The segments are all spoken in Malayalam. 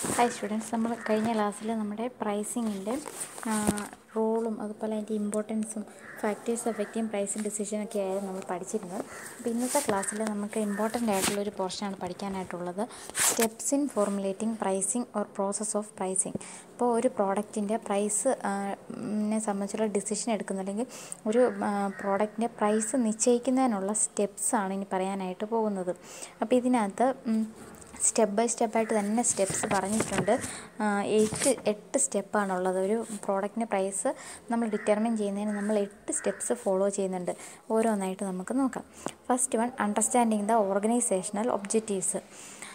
ഹായ് സ്റ്റുഡൻസ് നമ്മൾ കഴിഞ്ഞ ക്ലാസ്സിൽ നമ്മുടെ പ്രൈസിങ്ങിൻ്റെ റോളും അതുപോലെ അതിൻ്റെ ഇമ്പോർട്ടൻസും ഫാക്ടേഴ്സ് എഫക്റ്റീവ് പ്രൈസിങ് ഡിസിഷനൊക്കെ ആയിരുന്നു നമ്മൾ പഠിച്ചിരുന്നത് അപ്പോൾ ഇന്നത്തെ ക്ലാസ്സിൽ നമുക്ക് ഇമ്പോർട്ടൻ്റ് ആയിട്ടുള്ളൊരു പോർഷനാണ് പഠിക്കാനായിട്ടുള്ളത് steps in formulating pricing or process of pricing ഇപ്പോൾ ഒരു പ്രോഡക്റ്റിൻ്റെ പ്രൈസ് നെ സംബന്ധിച്ചുള്ള ഡിസിഷൻ എടുക്കുന്ന അല്ലെങ്കിൽ ഒരു പ്രോഡക്റ്റിൻ്റെ പ്രൈസ് നിശ്ചയിക്കുന്നതിനുള്ള സ്റ്റെപ്സാണ് ഇനി പറയാനായിട്ട് പോകുന്നത് അപ്പോൾ ഇതിനകത്ത് സ്റ്റെപ്പ് ബൈ സ്റ്റെപ്പായിട്ട് തന്നെ സ്റ്റെപ്സ് പറഞ്ഞിട്ടുണ്ട് എയ്റ്റ് എട്ട് സ്റ്റെപ്പാണുള്ളത് ഒരു പ്രോഡക്റ്റിൻ്റെ പ്രൈസ് നമ്മൾ ഡിറ്റർമിൻ ചെയ്യുന്നതിന് നമ്മൾ എട്ട് സ്റ്റെപ്സ് ഫോളോ ചെയ്യുന്നുണ്ട് ഓരോന്നായിട്ട് നമുക്ക് നോക്കാം first one understanding the organizational objectives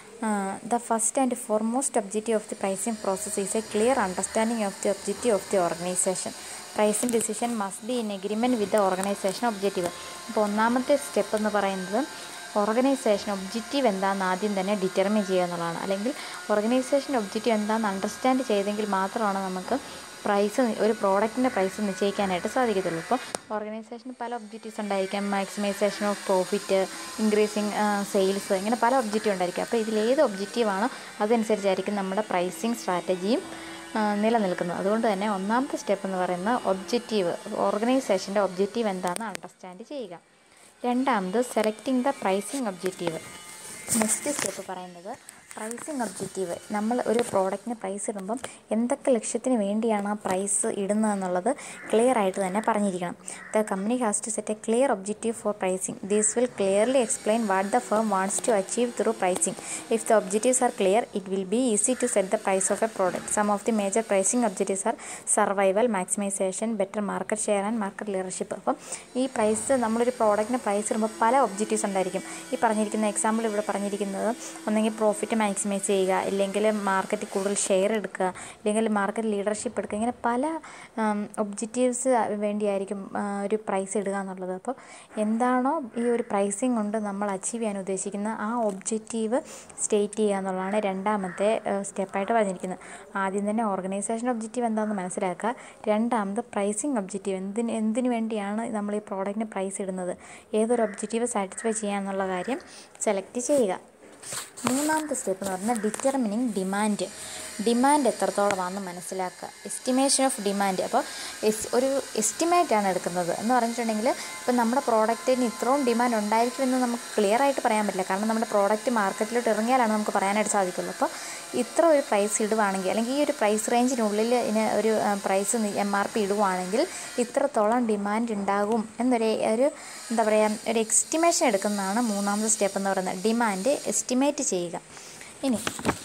the first and foremost objective of the pricing process is a clear understanding of the objective of the organization pricing decision must be in agreement with the organization objective അപ്പോൾ ഒന്നാമത്തെ സ്റ്റെപ്പ് എന്ന് പറയുന്നത് ഓർഗനൈസേഷൻ ഒബ്ജക്റ്റീവ് എന്താണെന്ന് ആദ്യം തന്നെ ഡിറ്റർമിൻ ചെയ്യുക എന്നുള്ളതാണ് അല്ലെങ്കിൽ ഓർഗനൈസേഷൻ ഒബ്ജക്റ്റീവ് എന്താണെന്ന് അണ്ടർസ്റ്റാൻഡ് ചെയ്തെങ്കിൽ മാത്രമാണ് നമുക്ക് പ്രൈസ് ഒരു പ്രോഡക്റ്റിൻ്റെ പ്രൈസ് നിശ്ചയിക്കാനായിട്ട് സാധിക്കത്തുള്ളൂ ഇപ്പോൾ ഓർഗനൈസേഷന് പല ഒബ്ജക്റ്റീവ്സ് ഉണ്ടായിരിക്കാം maximization of profit increasing sales ഇങ്ങനെ പല ഒബ്ജക്റ്റീവ് ഉണ്ടായിരിക്കും അപ്പോൾ ഇതിലേത് ഒബ്ജക്റ്റീവാണോ അതനുസരിച്ചായിരിക്കും നമ്മുടെ പ്രൈസിങ് സ്ട്രാറ്റജിയും നിലനിൽക്കുന്നത് അതുകൊണ്ട് തന്നെ ഒന്നാമത്തെ സ്റ്റെപ്പ് എന്ന് പറയുന്ന ഒബ്ജക്റ്റീവ് ഓർഗനൈസേഷൻ്റെ ഒബ്ജക്റ്റീവ് എന്താണെന്ന് അണ്ടർസ്റ്റാൻഡ് ചെയ്യുക രണ്ടാമത് selecting the pricing objective next step പറയുന്നത് പ്രൈസിങ് ഒബ്ജക്റ്റീവ് നമ്മൾ ഒരു പ്രോഡക്റ്റിന് പ്രൈസ് ഇടുമ്പം എന്തൊക്കെ ലക്ഷ്യത്തിന് വേണ്ടിയാണ് ആ പ്രൈസ് ഇടുന്നതെന്നുള്ളത് ക്ലിയർ ആയിട്ട് തന്നെ പറഞ്ഞിരിക്കണം the company has to set a clear objective for pricing these will clearly explain what the firm wants to achieve through pricing if the objectives are clear it will be easy to set the price of a product some of the major pricing objectives are survival maximization better market share and market leadership അപ്പം ഈ പ്രൈസ് നമ്മളൊരു പ്രോഡക്റ്റിന് പ്രൈസ് ഇടുമ്പോൾ പല ഒബ്ജക്റ്റീവ്സ് ഉണ്ടായിരിക്കും ഈ പറഞ്ഞിരിക്കുന്ന എക്സാമ്പിൾ ഇവിടെ പറഞ്ഞിരിക്കുന്നത് ഒന്നെങ്കിൽ പ്രോഫിറ്റ് മാക്സിമൈസ് ചെയ്യുക ഇല്ലെങ്കിൽ മാർക്കറ്റിൽ കൂടുതൽ ഷെയർ എടുക്കുക ഇല്ലെങ്കിൽ മാർക്കറ്റ് ലീഡർഷിപ്പ് എടുക്കുക ഇങ്ങനെ പല ഒബ്ജക്റ്റീവ്സ് വേണ്ടിയായിരിക്കും ഒരു പ്രൈസ് ഇടുക എന്നുള്ളത് അപ്പോൾ എന്താണോ ഈ ഒരു പ്രൈസിങ് കൊണ്ട് നമ്മൾ അച്ചീവ് ചെയ്യാൻ ഉദ്ദേശിക്കുന്ന ആ ഒബ്ജക്റ്റീവ് സ്റ്റേറ്റ് ചെയ്യുക എന്നുള്ളതാണ് രണ്ടാമത്തെ സ്റ്റെപ്പായിട്ട് പറഞ്ഞിരിക്കുന്നത് ആദ്യം തന്നെ ഓർഗനൈസേഷൻ ഒബ്ജക്റ്റീവ് എന്താണെന്ന് മനസ്സിലാക്കുക രണ്ടാമത് പ്രൈസിങ് ഒബ്ജക്റ്റീവ് എന്തിന് എന്തിനു വേണ്ടിയാണ് നമ്മൾ ഈ പ്രോഡക്റ്റിന് പ്രൈസ് ഇടുന്നത് ഏതൊരു ഒബ്ജക്റ്റീവ് സാറ്റിസ്ഫൈ ചെയ്യുക എന്നുള്ള കാര്യം സെലക്ട് ചെയ്യുക മൂന്നാമത്തെ സ്റ്റെപ്പ് എന്ന് പറഞ്ഞാൽ ഡിറ്റർമിനിങ് ഡിമാൻഡ് ഡിമാൻഡ് എത്രത്തോളമാണെന്ന് മനസ്സിലാക്കുക എസ്റ്റിമേഷൻ ഓഫ് ഡിമാൻഡ് അപ്പോൾ എസ് ഒരു എസ്റ്റിമേറ്റ് ആണ് എടുക്കുന്നത് എന്ന് പറഞ്ഞിട്ടുണ്ടെങ്കിൽ ഇപ്പം നമ്മുടെ പ്രോഡക്റ്റിന് ഇത്രയും ഡിമാൻഡ് ഉണ്ടായിരിക്കുമെന്ന് നമുക്ക് ക്ലിയർ ആയിട്ട് പറയാൻ പറ്റില്ല കാരണം നമ്മുടെ പ്രോഡക്റ്റ് മാർക്കറ്റിലോട്ട് ഇറങ്ങിയാലാണ് നമുക്ക് പറയാനായിട്ട് സാധിക്കുള്ളൂ അപ്പോൾ ഇത്ര ഒരു പ്രൈസ് ഇടുവാണെങ്കിൽ അല്ലെങ്കിൽ ഈ ഒരു പ്രൈസ് റേഞ്ചിനുള്ളിൽ ഇതിന് ഒരു പ്രൈസ് എം ആർ പി ഇടുവാണെങ്കിൽ ഇത്രത്തോളം ഡിമാൻഡ് ഉണ്ടാകും എന്നൊരു ഒരു എന്താ പറയുക ഒരു എസ്റ്റിമേഷൻ എടുക്കുന്നതാണ് മൂന്നാമത്തെ സ്റ്റെപ്പ് എന്ന് പറയുന്നത് ഡിമാൻഡ് എസ്റ്റിമേറ്റ് ചെയ്യുക ഇനി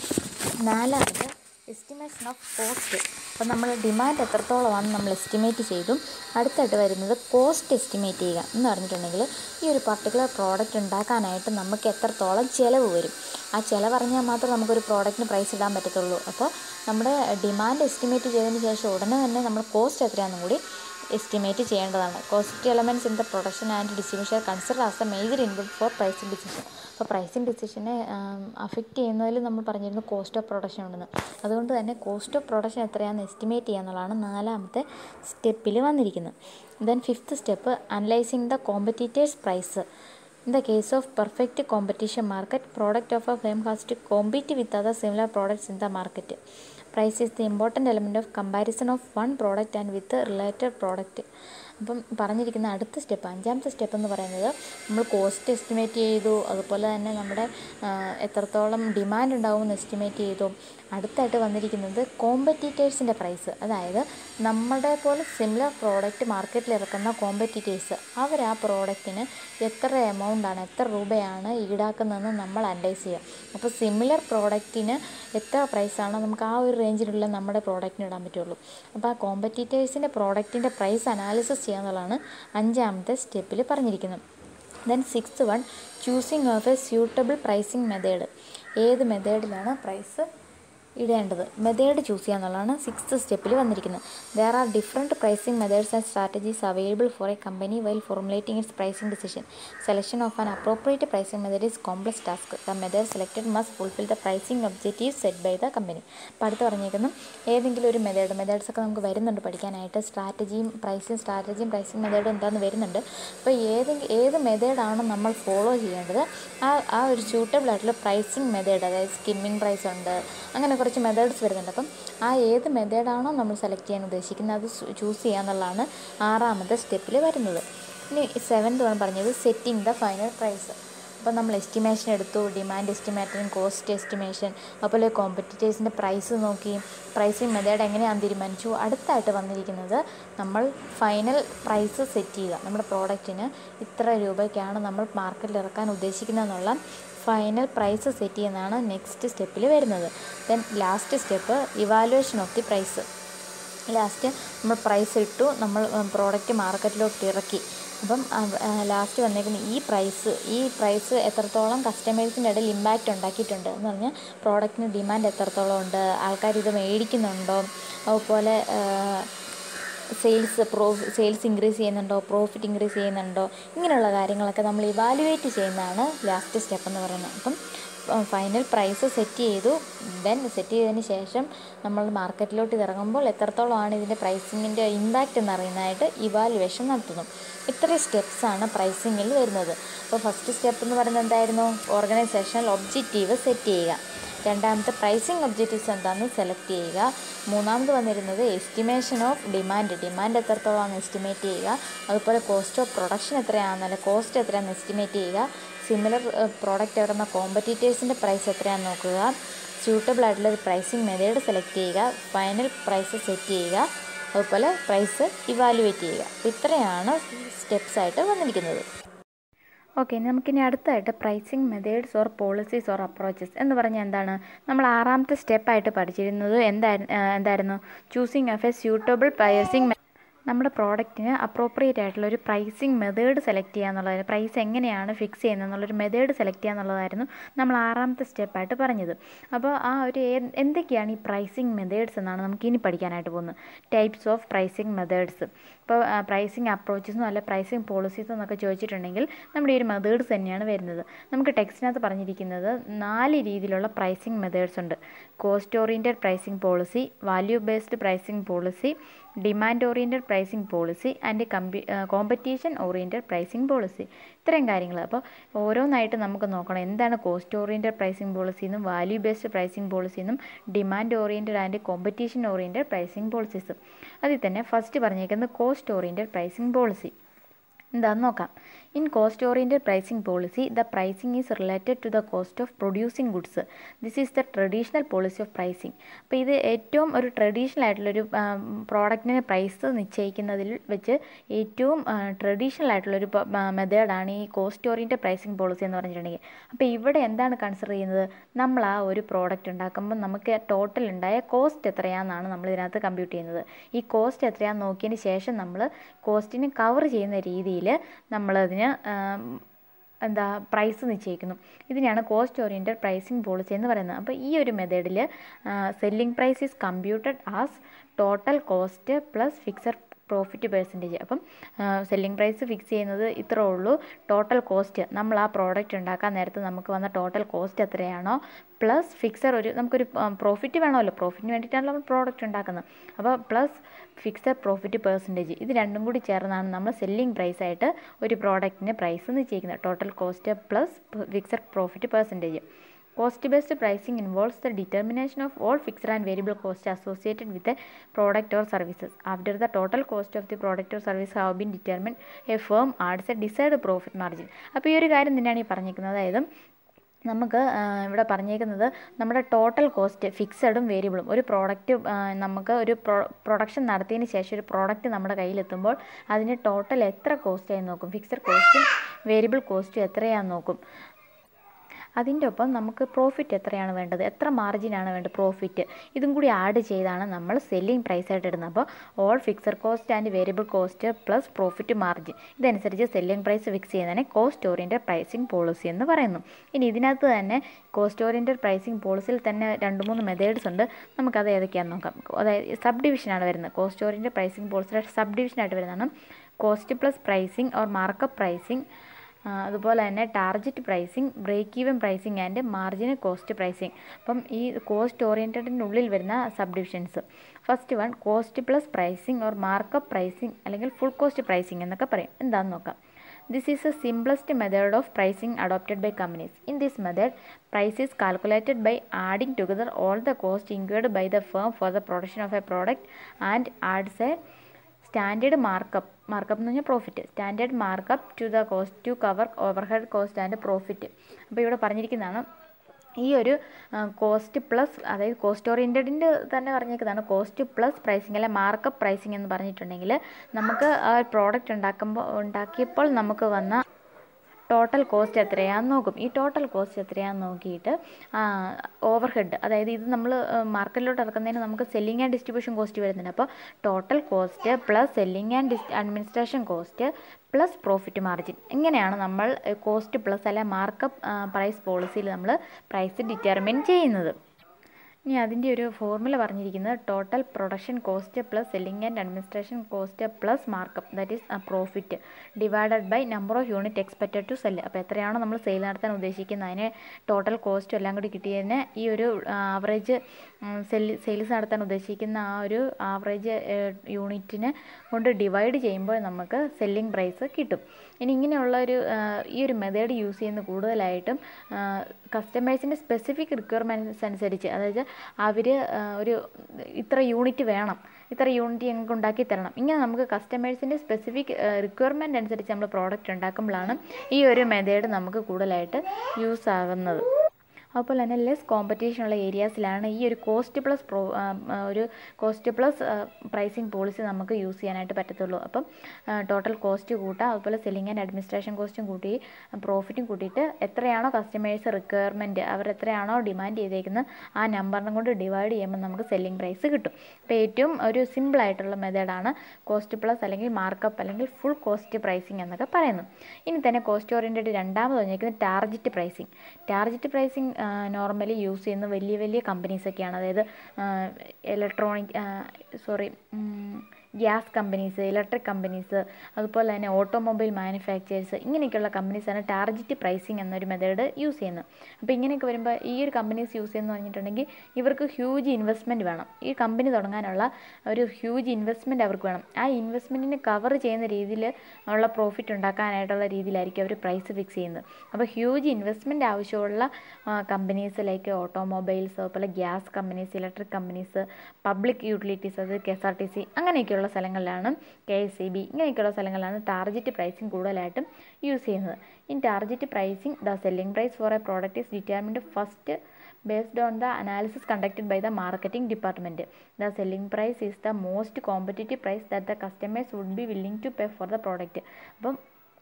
നാലാമത് എസ്റ്റിമേഷൻ ഓഫ് കോസ്റ്റ് അപ്പോൾ നമ്മൾ ഡിമാൻഡ് എത്രത്തോളമാണ് നമ്മൾ എസ്റ്റിമേറ്റ് ചെയ്തു അടുത്തായിട്ട് വരുന്നത് കോസ്റ്റ് എസ്റ്റിമേറ്റ് ചെയ്യുക എന്ന് പറഞ്ഞിട്ടുണ്ടെങ്കിൽ ഈ ഒരു പർട്ടിക്കുലർ പ്രോഡക്റ്റ് ഉണ്ടാക്കാനായിട്ട് നമുക്ക് എത്രത്തോളം ചിലവ് വരും ആ ചിലവ് അറിഞ്ഞാൽ മാത്രമേ നമുക്കൊരു പ്രോഡക്റ്റിന് പ്രൈസ് ഇടാൻ പറ്റത്തുള്ളൂ അപ്പോൾ നമ്മുടെ ഡിമാൻഡ് എസ്റ്റിമേറ്റ് ചെയ്തതിന് ശേഷം ഉടനെ തന്നെ നമ്മുടെ കോസ്റ്റ് എത്രയാണെന്നും കൂടി എസ്റ്റിമേറ്റ് ചെയ്യേണ്ടതാണ് cost elements in the production and distribution consider as a major input for pricing decision അപ്പോൾ പ്രൈസിംഗ് ഡിസിഷനെ അഫക്റ്റ് ചെയ്യുന്നതിൽ നമ്മൾ പറഞ്ഞിരുന്നു കോസ്റ്റ് ഓഫ് പ്രൊഡക്ഷൻ ഉണ്ടെന്ന് അതുകൊണ്ട് തന്നെ കോസ്റ്റ് ഓഫ് പ്രൊഡക്ഷൻ എത്രയാണെന്ന് എസ്റ്റിമേറ്റ് ചെയ്യുക എന്നുള്ളതാണ് നാലാമത്തെ സ്റ്റെപ്പിൽ വന്നിരിക്കുന്നത് then fifth step analysing the competitors price In the case of perfect competition market, product of a firm has to compete with other similar products in the market. Price is the important element of comparison of one product and with a related product. അപ്പം പറഞ്ഞിരിക്കുന്ന അടുത്ത സ്റ്റെപ്പ് അഞ്ചാമത്തെ സ്റ്റെപ്പ് എന്ന് പറയുന്നത് നമ്മൾ കോസ്റ്റ് എസ്റ്റിമേറ്റ് ചെയ്തു അതുപോലെ തന്നെ നമ്മുടെ എത്രത്തോളം ഡിമാൻഡ് ഉണ്ടാകുമെന്ന് എസ്റ്റിമേറ്റ് ചെയ്തു അടുത്തായിട്ട് വന്നിരിക്കുന്നത് കോമ്പറ്റീറ്റേഴ്സിൻ്റെ പ്രൈസ് അതായത് നമ്മുടെ പോലെ സിമിലർ പ്രോഡക്റ്റ് മാർക്കറ്റിൽ ഇറക്കുന്ന കോമ്പറ്റീറ്റേഴ്സ് അവർ ആ പ്രോഡക്റ്റിന് എത്ര എമൗണ്ടാണ് എത്ര രൂപയാണ് ഈടാക്കുന്നതെന്ന് നമ്മൾ അനലൈസ് ചെയ്യുക അപ്പോൾ സിമിലർ പ്രോഡക്റ്റിന് എത്ര പ്രൈസാണോ നമുക്ക് ആ ഒരു റേഞ്ചിലുള്ള നമ്മുടെ പ്രോഡക്റ്റിന് ഇടാൻ പറ്റുള്ളൂ അപ്പോൾ ആ കോമ്പറ്റീറ്റേഴ്സിൻ്റെ പ്രോഡക്റ്റിൻ്റെ പ്രൈസ് അനാലിസിസ് ചെയ്യുക എന്നുള്ളതാണ് അഞ്ചാമത്തെ സ്റ്റെപ്പിൽ പറഞ്ഞിരിക്കുന്നത് then six one choosing of a suitable pricing method ഏത് മെത്തേഡിലാണ് പ്രൈസ് ഇടേണ്ടത് മെത്തേഡ് ചൂസ് ചെയ്യുക എന്നുള്ളതാണ് സിക്സ്ത് സ്റ്റെപ്പിൽ വന്നിരിക്കുന്നത് there are different pricing methods and strategies available for a company while formulating its pricing decision selection of an appropriate pricing method is complex task the method selected must fulfil the pricing objective set by the company അപ്പോൾ അടുത്ത് പറഞ്ഞേക്കുന്നു ഏതെങ്കിലും ഒരു മെത്തേഡ് മെത്തേഡ്സ് ഒക്കെ നമുക്ക് വരുന്നുണ്ട് പഠിക്കാനായിട്ട് സ്ട്രാറ്റജിയും പ്രൈസിങ് സ്ട്രാറ്റജിയും പ്രൈസിംഗ് മെത്തേഡും എന്താണെന്ന് വരുന്നുണ്ട് അപ്പോൾ ഏതെങ്കിലും ഏത് മെത്തേഡാണ് നമ്മൾ ഫോളോ ചെയ്യേണ്ടത് ആ ആ ഒരു സ്യൂട്ടബിൾ ആയിട്ടുള്ള പ്രൈസിംഗ് മെത്തേഡ് അതായത് സ്കിമ്മിങ് പ്രൈസ് ഉണ്ട് അങ്ങനെ കുറച്ച് മെത്തേഡ്സ് വരുന്നുണ്ട് അപ്പം ആ ഏത് മെത്തേഡാണോ നമ്മൾ സെലക്ട് ചെയ്യാൻ ഉദ്ദേശിക്കുന്നത് അത് ചൂസ് ചെയ്യുക എന്നുള്ളതാണ് ആറാമത്തെ സ്റ്റെപ്പിൽ വരുന്നത് ഇനി സെവൻത് ആണ് പറഞ്ഞത് സെറ്റിംഗ് ദ ഫൈനൽ പ്രൈസ് അപ്പോൾ നമ്മൾ എസ്റ്റിമേഷൻ എടുത്തു ഡിമാൻഡ് എസ്റ്റിമേഷൻ കോസ്റ്റ് എസ്റ്റിമേഷൻ അതുപോലെ കോമ്പറ്റീറ്റേഴ്സിൻ്റെ പ്രൈസ് നോക്കി പ്രൈസിങ് മെത്തേഡ് എങ്ങനെയാണെന്ന് തീരുമാനിച്ചു അടുത്തായിട്ട് വന്നിരിക്കുന്നത് നമ്മൾ ഫൈനൽ പ്രൈസ് സെറ്റ് ചെയ്യുക നമ്മുടെ പ്രോഡക്റ്റിന് ഇത്ര രൂപയ്ക്കാണ് നമ്മൾ മാർക്കറ്റിൽ ഇറക്കാൻ ഉദ്ദേശിക്കുന്നതെന്നുള്ള ഫൈനൽ പ്രൈസ് സെറ്റ് ചെയ്യുന്നതാണ് നെക്സ്റ്റ് സ്റ്റെപ്പിൽ വരുന്നത് then last step evaluation of the price last നമ്മൾ പ്രൈസ് ഇട്ടു നമ്മൾ പ്രോഡക്റ്റ് മാർക്കറ്റിലോട്ട് ഇറക്കി അപ്പം ലാസ്റ്റ് വന്നേക്കുന്ന ഈ പ്രൈസ് ഈ പ്രൈസ് എത്രത്തോളം കസ്റ്റമേഴ്സിൻ്റെ ഇടയിൽ ഇമ്പാക്റ്റ് ഉണ്ടാക്കിയിട്ടുണ്ട് എന്ന് പറഞ്ഞാൽ പ്രോഡക്റ്റിന് ഡിമാൻഡ് എത്രത്തോളം ഉണ്ട് ആൾക്കാർ ഇത് മേടിക്കുന്നുണ്ടോ അതുപോലെ സെയിൽസ് പ്രോ സെയിൽസ് ഇൻക്രീസ് ചെയ്യുന്നുണ്ടോ പ്രോഫിറ്റ് ഇൻക്രീസ് ചെയ്യുന്നുണ്ടോ ഇങ്ങനെയുള്ള കാര്യങ്ങളൊക്കെ നമ്മൾ ഇവാലുവേറ്റ് ചെയ്യുന്നതാണ് ലാസ്റ്റ് സ്റ്റെപ്പ് എന്ന് പറയുന്നത് അപ്പം ഫൈനൽ പ്രൈസ് സെറ്റ് ചെയ്തു ദെൻ സെറ്റ് ചെയ്തതിന് ശേഷം നമ്മൾ മാർക്കറ്റിലോട്ട് ഇറങ്ങുമ്പോൾ എത്രത്തോളമാണ് ഇതിൻ്റെ പ്രൈസിങ്ങിൻ്റെ ഇമ്പാക്റ്റ് എന്നറിയുന്നതായിട്ട് ഇവാലുവേഷൻ നടത്തുന്നു ഇത്രയും സ്റ്റെപ്സാണ് പ്രൈസിങ്ങിൽ വരുന്നത് അപ്പോൾ ഫസ്റ്റ് സ്റ്റെപ്പ് എന്ന് പറയുന്നത് എന്തായിരുന്നു ഓർഗനൈസേഷണൽ ഒബ്ജക്റ്റീവ് സെറ്റ് ചെയ്യുക രണ്ടാമത്തെ പ്രൈസിങ് ഒബ്ജക്റ്റീവ്സ് എന്താണെന്ന് സെലക്ട് ചെയ്യുക മൂന്നാമത് വന്നിരുന്നത് എസ്റ്റിമേഷൻ ഓഫ് ഡിമാൻഡ് ഡിമാൻഡ് എത്രത്തോളമാണെന്ന് എസ്റ്റിമേറ്റ് ചെയ്യുക അതുപോലെ കോസ്റ്റ് ഓഫ് പ്രൊഡക്ഷൻ എത്രയാണെന്നല്ല കോസ്റ്റ് എത്രയാണെന്ന് എസ്റ്റിമേറ്റ് ചെയ്യുക സിമിലർ പ്രോഡക്റ്റ് വരുന്ന കോമ്പറ്റീറ്റേഴ്സിൻ്റെ പ്രൈസ് എത്രയാണെന്ന് നോക്കുക സ്യൂട്ടബിൾ ആയിട്ടുള്ള ഒരു പ്രൈസിങ് മെത്തേഡ് സെലക്ട് ചെയ്യുക ഫൈനൽ പ്രൈസ് സെറ്റ് ചെയ്യുക അതുപോലെ പ്രൈസ് ഇവാലുവേറ്റ് ചെയ്യുക ഇത്രയാണ് സ്റ്റെപ്സ് ആയിട്ട് വന്നിരിക്കുന്നത് ഓക്കെ നമുക്കിനി അടുത്തായിട്ട് pricing methods or policies or approaches എന്ന് പറഞ്ഞാൽ എന്താണ് നമ്മൾ ആറാമത്തെ സ്റ്റെപ്പായിട്ട് പഠിച്ചിരുന്നത് എന്തായിരുന്നു എന്തായിരുന്നു choosing of a suitable pricing നമ്മുടെ പ്രോഡക്റ്റിന് അപ്രോപ്രിയേറ്റ് ആയിട്ടുള്ള ഒരു പ്രൈസിങ് മെത്തേഡ് സെലക്ട് ചെയ്യുക എന്നുള്ളതായിരുന്നു പ്രൈസ് എങ്ങനെയാണ് ഫിക്സ് ചെയ്യുന്നത് എന്നുള്ളൊരു മെത്തേഡ് സെലക്ട് ചെയ്യുക എന്നുള്ളതായിരുന്നു നമ്മൾ ആറാമത്തെ സ്റ്റെപ്പായിട്ട് പറഞ്ഞത് അപ്പോൾ ആ ഒരു എന്തൊക്കെയാണ് ഈ പ്രൈസിങ് മെത്തേഡ്സ് എന്നാണ് നമുക്ക് ഇനി പഠിക്കാനായിട്ട് പോകുന്നത് ടൈപ്സ് ഓഫ് പ്രൈസിങ് മെത്തേഡ്സ് ഇപ്പോൾ പ്രൈസിങ് അപ്രോച്ചസും അല്ല പ്രൈസിങ് പോളിസീസും എന്നൊക്കെ ചോദിച്ചിട്ടുണ്ടെങ്കിൽ നമ്മുടെ ഈ ഒരു മെത്തേഡ്സ് തന്നെയാണ് വരുന്നത് നമുക്ക് ടെക്സ്റ്റിനകത്ത് പറഞ്ഞിരിക്കുന്നത് നാല് രീതിയിലുള്ള പ്രൈസിങ് മെത്തേഡ്സ് ഉണ്ട് cost oriented pricing policy value based pricing policy demand oriented pricing policy and കമ്പി കോമ്പറ്റീഷൻ ഓറിയൻറ്റഡ് പ്രൈസിങ് പോളിസി ഇത്രയും കാര്യങ്ങൾ അപ്പോൾ ഓരോന്നായിട്ട് നമുക്ക് നോക്കണം എന്താണ് കോസ്റ്റ് ഓറിയൻറ്റഡ് പ്രൈസിങ് പോളിസി എന്നും വാല്യൂ ബേസ്ഡ് പ്രൈസിങ് പോളിസി എന്നും demand oriented and competition oriented pricing പോളിസീസും അതിൽ തന്നെ ഫസ്റ്റ് പറഞ്ഞേക്കുന്നത് കോസ്റ്റ് ഓറിയൻറ്റഡ് പ്രൈസിങ് പോളിസി എന്താണെന്ന് നോക്കാം in cost oriented pricing policy the pricing is related to the cost of producing goods this is the traditional policy of pricing അപ്പോൾ ഇത് ഏറ്റവും ഒരു ട്രഡീഷണൽ ആയിട്ടുള്ളൊരു പ്രോഡക്റ്റിന് പ്രൈസ് നിശ്ചയിക്കുന്നതിൽ വെച്ച് ഏറ്റവും ട്രഡീഷണൽ ആയിട്ടുള്ളൊരു മെത്തേഡാണ് ഈ കോസ്റ്റ് ഓറിയൻറ്റഡ് പ്രൈസിംഗ് പോളിസി എന്ന് പറഞ്ഞിട്ടുണ്ടെങ്കിൽ അപ്പോൾ ഇവിടെ എന്താണ് കൺസിഡർ ചെയ്യുന്നത് നമ്മൾ ആ ഒരു പ്രോഡക്റ്റ് ഉണ്ടാക്കുമ്പോൾ നമുക്ക് ടോട്ടൽ ഉണ്ടായ കോസ്റ്റ് എത്രയാണെന്നാണ് നമ്മൾ ഇതിനകത്ത് കമ്പ്യൂട്ട് ചെയ്യുന്നത് ഈ കോസ്റ്റ് എത്രയാണെന്ന് നോക്കിയതിന് ശേഷം നമ്മൾ കോസ്റ്റിനെ കവർ ചെയ്യുന്ന രീതിയിൽ നമ്മളതിന് എന്താ പ്രൈസ് നിശ്ചയിക്കുന്നു ഇതിനെയാണ് കോസ്റ്റ് ഓറിയൻറ്റഡ് പ്രൈസിംഗ് പോളിസി എന്ന് പറയുന്നത് അപ്പോൾ ഈ ഒരു മെത്തേഡിൽ selling price is computed as total cost plus fixed profit percentage അപ്പം സെല്ലിംഗ് പ്രൈസ് ഫിക്സ് ചെയ്യുന്നത് ഇത്രേ ഉള്ളൂ ടോട്ടൽ കോസ്റ്റ് നമ്മൾ ആ പ്രോഡക്റ്റ് ഉണ്ടാക്കാൻ നേരത്ത് നമുക്ക് വന്ന ടോട്ടൽ കോസ്റ്റ് എത്രയാണോ പ്ലസ് ഫിക്സർ ഒരു നമുക്കൊരു പ്രോഫിറ്റ് വേണമല്ലോ പ്രോഫിറ്റിന് വേണ്ടിയിട്ടാണ് നമ്മൾ പ്രോഡക്റ്റ് ഉണ്ടാക്കുന്നത് അപ്പോൾ പ്ലസ് ഫിക്സഡ് പ്രോഫിറ്റ് പെർസെൻറ്റേജ് ഇത് രണ്ടും കൂടി ചേർന്നാണ് നമ്മൾ സെല്ലിംഗ് പ്രൈസായിട്ട് ഒരു പ്രോഡക്റ്റിന് പ്രൈസ് നിശ്ചയിക്കുന്നത് total cost plus fixed profit percentage Cost based pricing involves the determination of all fixed and variable costs associated with a product or services. After the total cost of the product or service have been determined, a firm adds a desired profit margin. അപ്പോൾ ഈ ഒരു കാര്യം തന്നെയാണ് ഈ പറഞ്ഞിരിക്കുന്നത് അതായത് നമുക്ക് ഇവിടെ പറഞ്ഞേക്കുന്നത് നമ്മുടെ ടോട്ടൽ കോസ്റ്റ് ഫിക്സഡും വേരിയബിളും ഒരു പ്രോഡക്റ്റ് നമുക്ക് ഒരു പ്രൊ പ്രൊഡക്ഷൻ നടത്തിയതിന് ശേഷം ഒരു പ്രോഡക്റ്റ് നമ്മുടെ കയ്യിലെത്തുമ്പോൾ അതിന് ടോട്ടൽ എത്ര കോസ്റ്റായി നോക്കും ഫിക്സഡ് കോസ്റ്റും വേരിയബിൾ കോസ്റ്റും എത്രയാണെന്ന് നോക്കും അതിൻ്റെ ഒപ്പം നമുക്ക് പ്രോഫിറ്റ് എത്രയാണ് വേണ്ടത് എത്ര മാർജിനാണ് വേണ്ടത് പ്രോഫിറ്റ് ഇതും കൂടി ആഡ് ചെയ്താണ് നമ്മൾ സെല്ലിംഗ് പ്രൈസായിട്ട് ഇടുന്നത് അപ്പോൾ all fixed cost and variable cost plus profit margin ഇതനുസരിച്ച് സെല്ലിംഗ് പ്രൈസ് ഫിക്സ് ചെയ്യുന്നതിനെ കോസ്റ്റ് ഓറിയൻറ്റഡ് പ്രൈസിംഗ് പോളിസി എന്ന് പറയുന്നു ഇനി ഇതിനകത്ത് തന്നെ കോസ്റ്റ് ഓറിയൻറ്റഡ് പ്രൈസിംഗ് പോളിസിയിൽ തന്നെ രണ്ട് മൂന്ന് മെത്തേഡ്സ് ഉണ്ട് നമുക്കത് ഏതൊക്കെയാണെന്ന് നോക്കാം അതായത് സബ് ഡിവിഷനാണ് വരുന്നത് കോസ്റ്റ് ഓറിയൻറ്റഡ് പ്രൈസിംഗ് പോളിസിയുടെ സബ് ഡിവിഷനായിട്ട് വരുന്നതാണ് cost plus pricing or markup pricing അതുപോലെ തന്നെ target pricing break even pricing and marginal cost pricing അപ്പം ഈ കോസ്റ്റ് ഓറിയൻറ്റഡിനുള്ളിൽ വരുന്ന sub divisions first one cost plus pricing or markup pricing അല്ലെങ്കിൽ ഫുൾ കോസ്റ്റ് പ്രൈസിങ് എന്നൊക്കെ പറയും എന്താണെന്ന് നോക്കാം This is the simplest method of pricing adopted by companies. In this method, price is calculated by adding together all the cost incurred by the firm for the production of a product and adds a standard markup markup എന്ന് പറഞ്ഞാൽ profit standard markup to the cost to cover overhead cost and profit അപ്പോൾ ഇവിടെ പറഞ്ഞിരിക്കുന്നതാണ് ഈ ഒരു കോസ്റ്റ് പ്ലസ് അതായത് കോസ്റ്റ് ഓറിയൻറ്റഡിൻ്റെ തന്നെ പറഞ്ഞേക്കുന്നതാണ് കോസ്റ്റ് പ്ലസ് പ്രൈസിങ് അല്ലെ മാർക്കപ്പ് പ്രൈസിങ് എന്ന് പറഞ്ഞിട്ടുണ്ടെങ്കിൽ നമുക്ക് ആ പ്രോഡക്റ്റ് ഉണ്ടാക്കുമ്പോൾ ഉണ്ടാക്കിയപ്പോൾ നമുക്ക് വന്ന ടോട്ടൽ കോസ്റ്റ് എത്രയാണെന്ന് നോക്കും ഈ ടോട്ടൽ കോസ്റ്റ് എത്രയാണെന്ന് നോക്കിയിട്ട് ഓവർ ഹെഡ് അതായത് ഇത് നമ്മൾ മാർക്കറ്റിലോട്ട് ഇറക്കുന്നതിന് നമുക്ക് സെല്ലിംഗ് ആൻഡ് ഡിസ്ട്രിബ്യൂഷൻ കോസ്റ്റ് വരുന്നുണ്ട് അപ്പോൾ total cost plus selling and dis administration cost plus profit margin ഇങ്ങനെയാണ് നമ്മൾ കോസ്റ്റ് പ്ലസ് അല്ലെ മാർക്കപ്പ് പ്രൈസ് പോളിസിയിൽ നമ്മൾ പ്രൈസ് ഡിറ്റർമിൻ ചെയ്യുന്നത് ഇനി അതിൻ്റെ ഒരു ഫോർമുല പറഞ്ഞിരിക്കുന്നത് total production cost plus selling and administration cost plus markup that is profit divided by number of unit expected to sell അപ്പോൾ എത്രയാണോ നമ്മൾ സെയിൽ നടത്താൻ ഉദ്ദേശിക്കുന്നത് അതിന് ടോട്ടൽ കോസ്റ്റും എല്ലാം കൂടി കിട്ടിയതിന് ഈ ഒരു ആവറേജ് സെല് സെയിൽസ് നടത്താൻ ഉദ്ദേശിക്കുന്ന ആ ഒരു ആവറേജ് യൂണിറ്റിനെ കൊണ്ട് ഡിവൈഡ് ചെയ്യുമ്പോൾ നമുക്ക് സെല്ലിംഗ് പ്രൈസ് കിട്ടും ഇനി ഇങ്ങനെയുള്ള ഒരു ഈ ഒരു മെത്തേഡ് യൂസ് ചെയ്യുന്ന കൂടുതലായിട്ടും കസ്റ്റമേഴ്സിൻ്റെ സ്പെസിഫിക് റിക്വയർമെൻറ്റ്സ് അനുസരിച്ച് അതായത് അവർ ഒരു ഇത്ര യൂണിറ്റ് വേണം ഇത്ര യൂണിറ്റ് ഞങ്ങൾക്ക് ഉണ്ടാക്കി തരണം ഇങ്ങനെ നമുക്ക് കസ്റ്റമേഴ്സിൻ്റെ സ്പെസിഫിക് റിക്വയർമെൻറ്റ് അനുസരിച്ച് നമ്മൾ പ്രോഡക്റ്റ് ഉണ്ടാക്കുമ്പോഴാണ് ഈ ഒരു മെത്തേഡ് നമുക്ക് കൂടുതലായിട്ട് യൂസ് ആകുന്നത് അതുപോലെ തന്നെ ലെസ് കോമ്പറ്റീഷൻ ഉള്ള ഏരിയാസിലാണ് ഈ ഒരു കോസ്റ്റ് പ്ലസ് പ്രോ ഒരു കോസ്റ്റ് പ്ലസ് പ്രൈസിങ് പോളിസി നമുക്ക് യൂസ് ചെയ്യാനായിട്ട് പറ്റത്തുള്ളൂ അപ്പം ടോട്ടൽ കോസ്റ്റ് കൂട്ടുക അതുപോലെ സെല്ലിംഗ് ആൻഡ് അഡ്മിനിസ്ട്രേഷൻ കോസ്റ്റും കൂട്ടി പ്രോഫിറ്റും കൂട്ടിയിട്ട് എത്രയാണോ കസ്റ്റമേഴ്സ് റിക്വയർമെൻറ്റ് അവർ എത്രയാണോ ഡിമാൻഡ് ചെയ്തേക്കുന്നത് ആ നമ്പറിനെ കൊണ്ട് ഡിവൈഡ് ചെയ്യുമ്പോൾ നമുക്ക് സെല്ലിംഗ് പ്രൈസ് കിട്ടും അപ്പോൾ ഏറ്റവും ഒരു സിമ്പിളായിട്ടുള്ള മെത്തേഡാണ് കോസ്റ്റ് പ്ലസ് അല്ലെങ്കിൽ മാർക്കപ്പ് അല്ലെങ്കിൽ ഫുൾ കോസ്റ്റ് പ്രൈസിങ് എന്നൊക്കെ പറയുന്നത് ഇനി തന്നെ കോസ്റ്റ് ഓറിയൻറ്റഡ് രണ്ടാമത് പറഞ്ഞിരിക്കുന്നത് target pricing target pricing normally use ചെയ്യുന്ന വലിയ വലിയ കമ്പനീസൊക്കെയാണ് അതായത് electronic sorry gas companies electric companies അതുപോലെ തന്നെ ഓട്ടോമൊബൈൽ മാനുഫാക്ചേഴ്സ് ഇങ്ങനെയൊക്കെയുള്ള കമ്പനീസാണ് ടാർജറ്റ് പ്രൈസിങ് എന്നൊരു മെത്തേഡ് യൂസ് ചെയ്യുന്നത് അപ്പോൾ ഇങ്ങനെയൊക്കെ വരുമ്പോൾ ഈ ഒരു കമ്പനീസ് യൂസ് ചെയ്യുന്നത് പറഞ്ഞിട്ടുണ്ടെങ്കിൽ ഇവർക്ക് ഹ്യൂജ് ഇൻവെസ്റ്റ്മെൻറ്റ് വേണം ഈ കമ്പനി തുടങ്ങാനുള്ള ഒരു ഹ്യൂജ് ഇൻവെസ്റ്റ്മെൻറ്റ് അവർക്ക് വേണം ആ ഇൻവെസ്റ്റ്മെൻറ്റിനെ കവർ ചെയ്യുന്ന രീതിയിൽ ഉള്ള പ്രോഫിറ്റ് ഉണ്ടാക്കാനായിട്ടുള്ള രീതിയിലായിരിക്കും അവർ പ്രൈസ് ഫിക്സ് ചെയ്യുന്നത് അപ്പോൾ ഹ്യൂജ് ഇൻവെസ്റ്റ്മെൻറ്റ് ആവശ്യമുള്ള കമ്പനീസ് ലൈക്ക് ഓട്ടോമൊബൈൽസ് അതുപോലെ gas companies electric companies public utilities അത് K S R T C അങ്ങനെയൊക്കെയുള്ള സ്ഥലങ്ങളിലാണ് കെ എസ് സി ബി ഇങ്ങനെയൊക്കെയുള്ള സ്ഥലങ്ങളിലാണ് ടാർജറ്റ് പ്രൈസിങ് കൂടുതലായിട്ടും യൂസ് ചെയ്യുന്നത് in target pricing the selling price for a product is determined first based on the analysis conducted by the marketing department. The selling price is the most competitive price that the customers would be willing to pay for the product. അപ്പം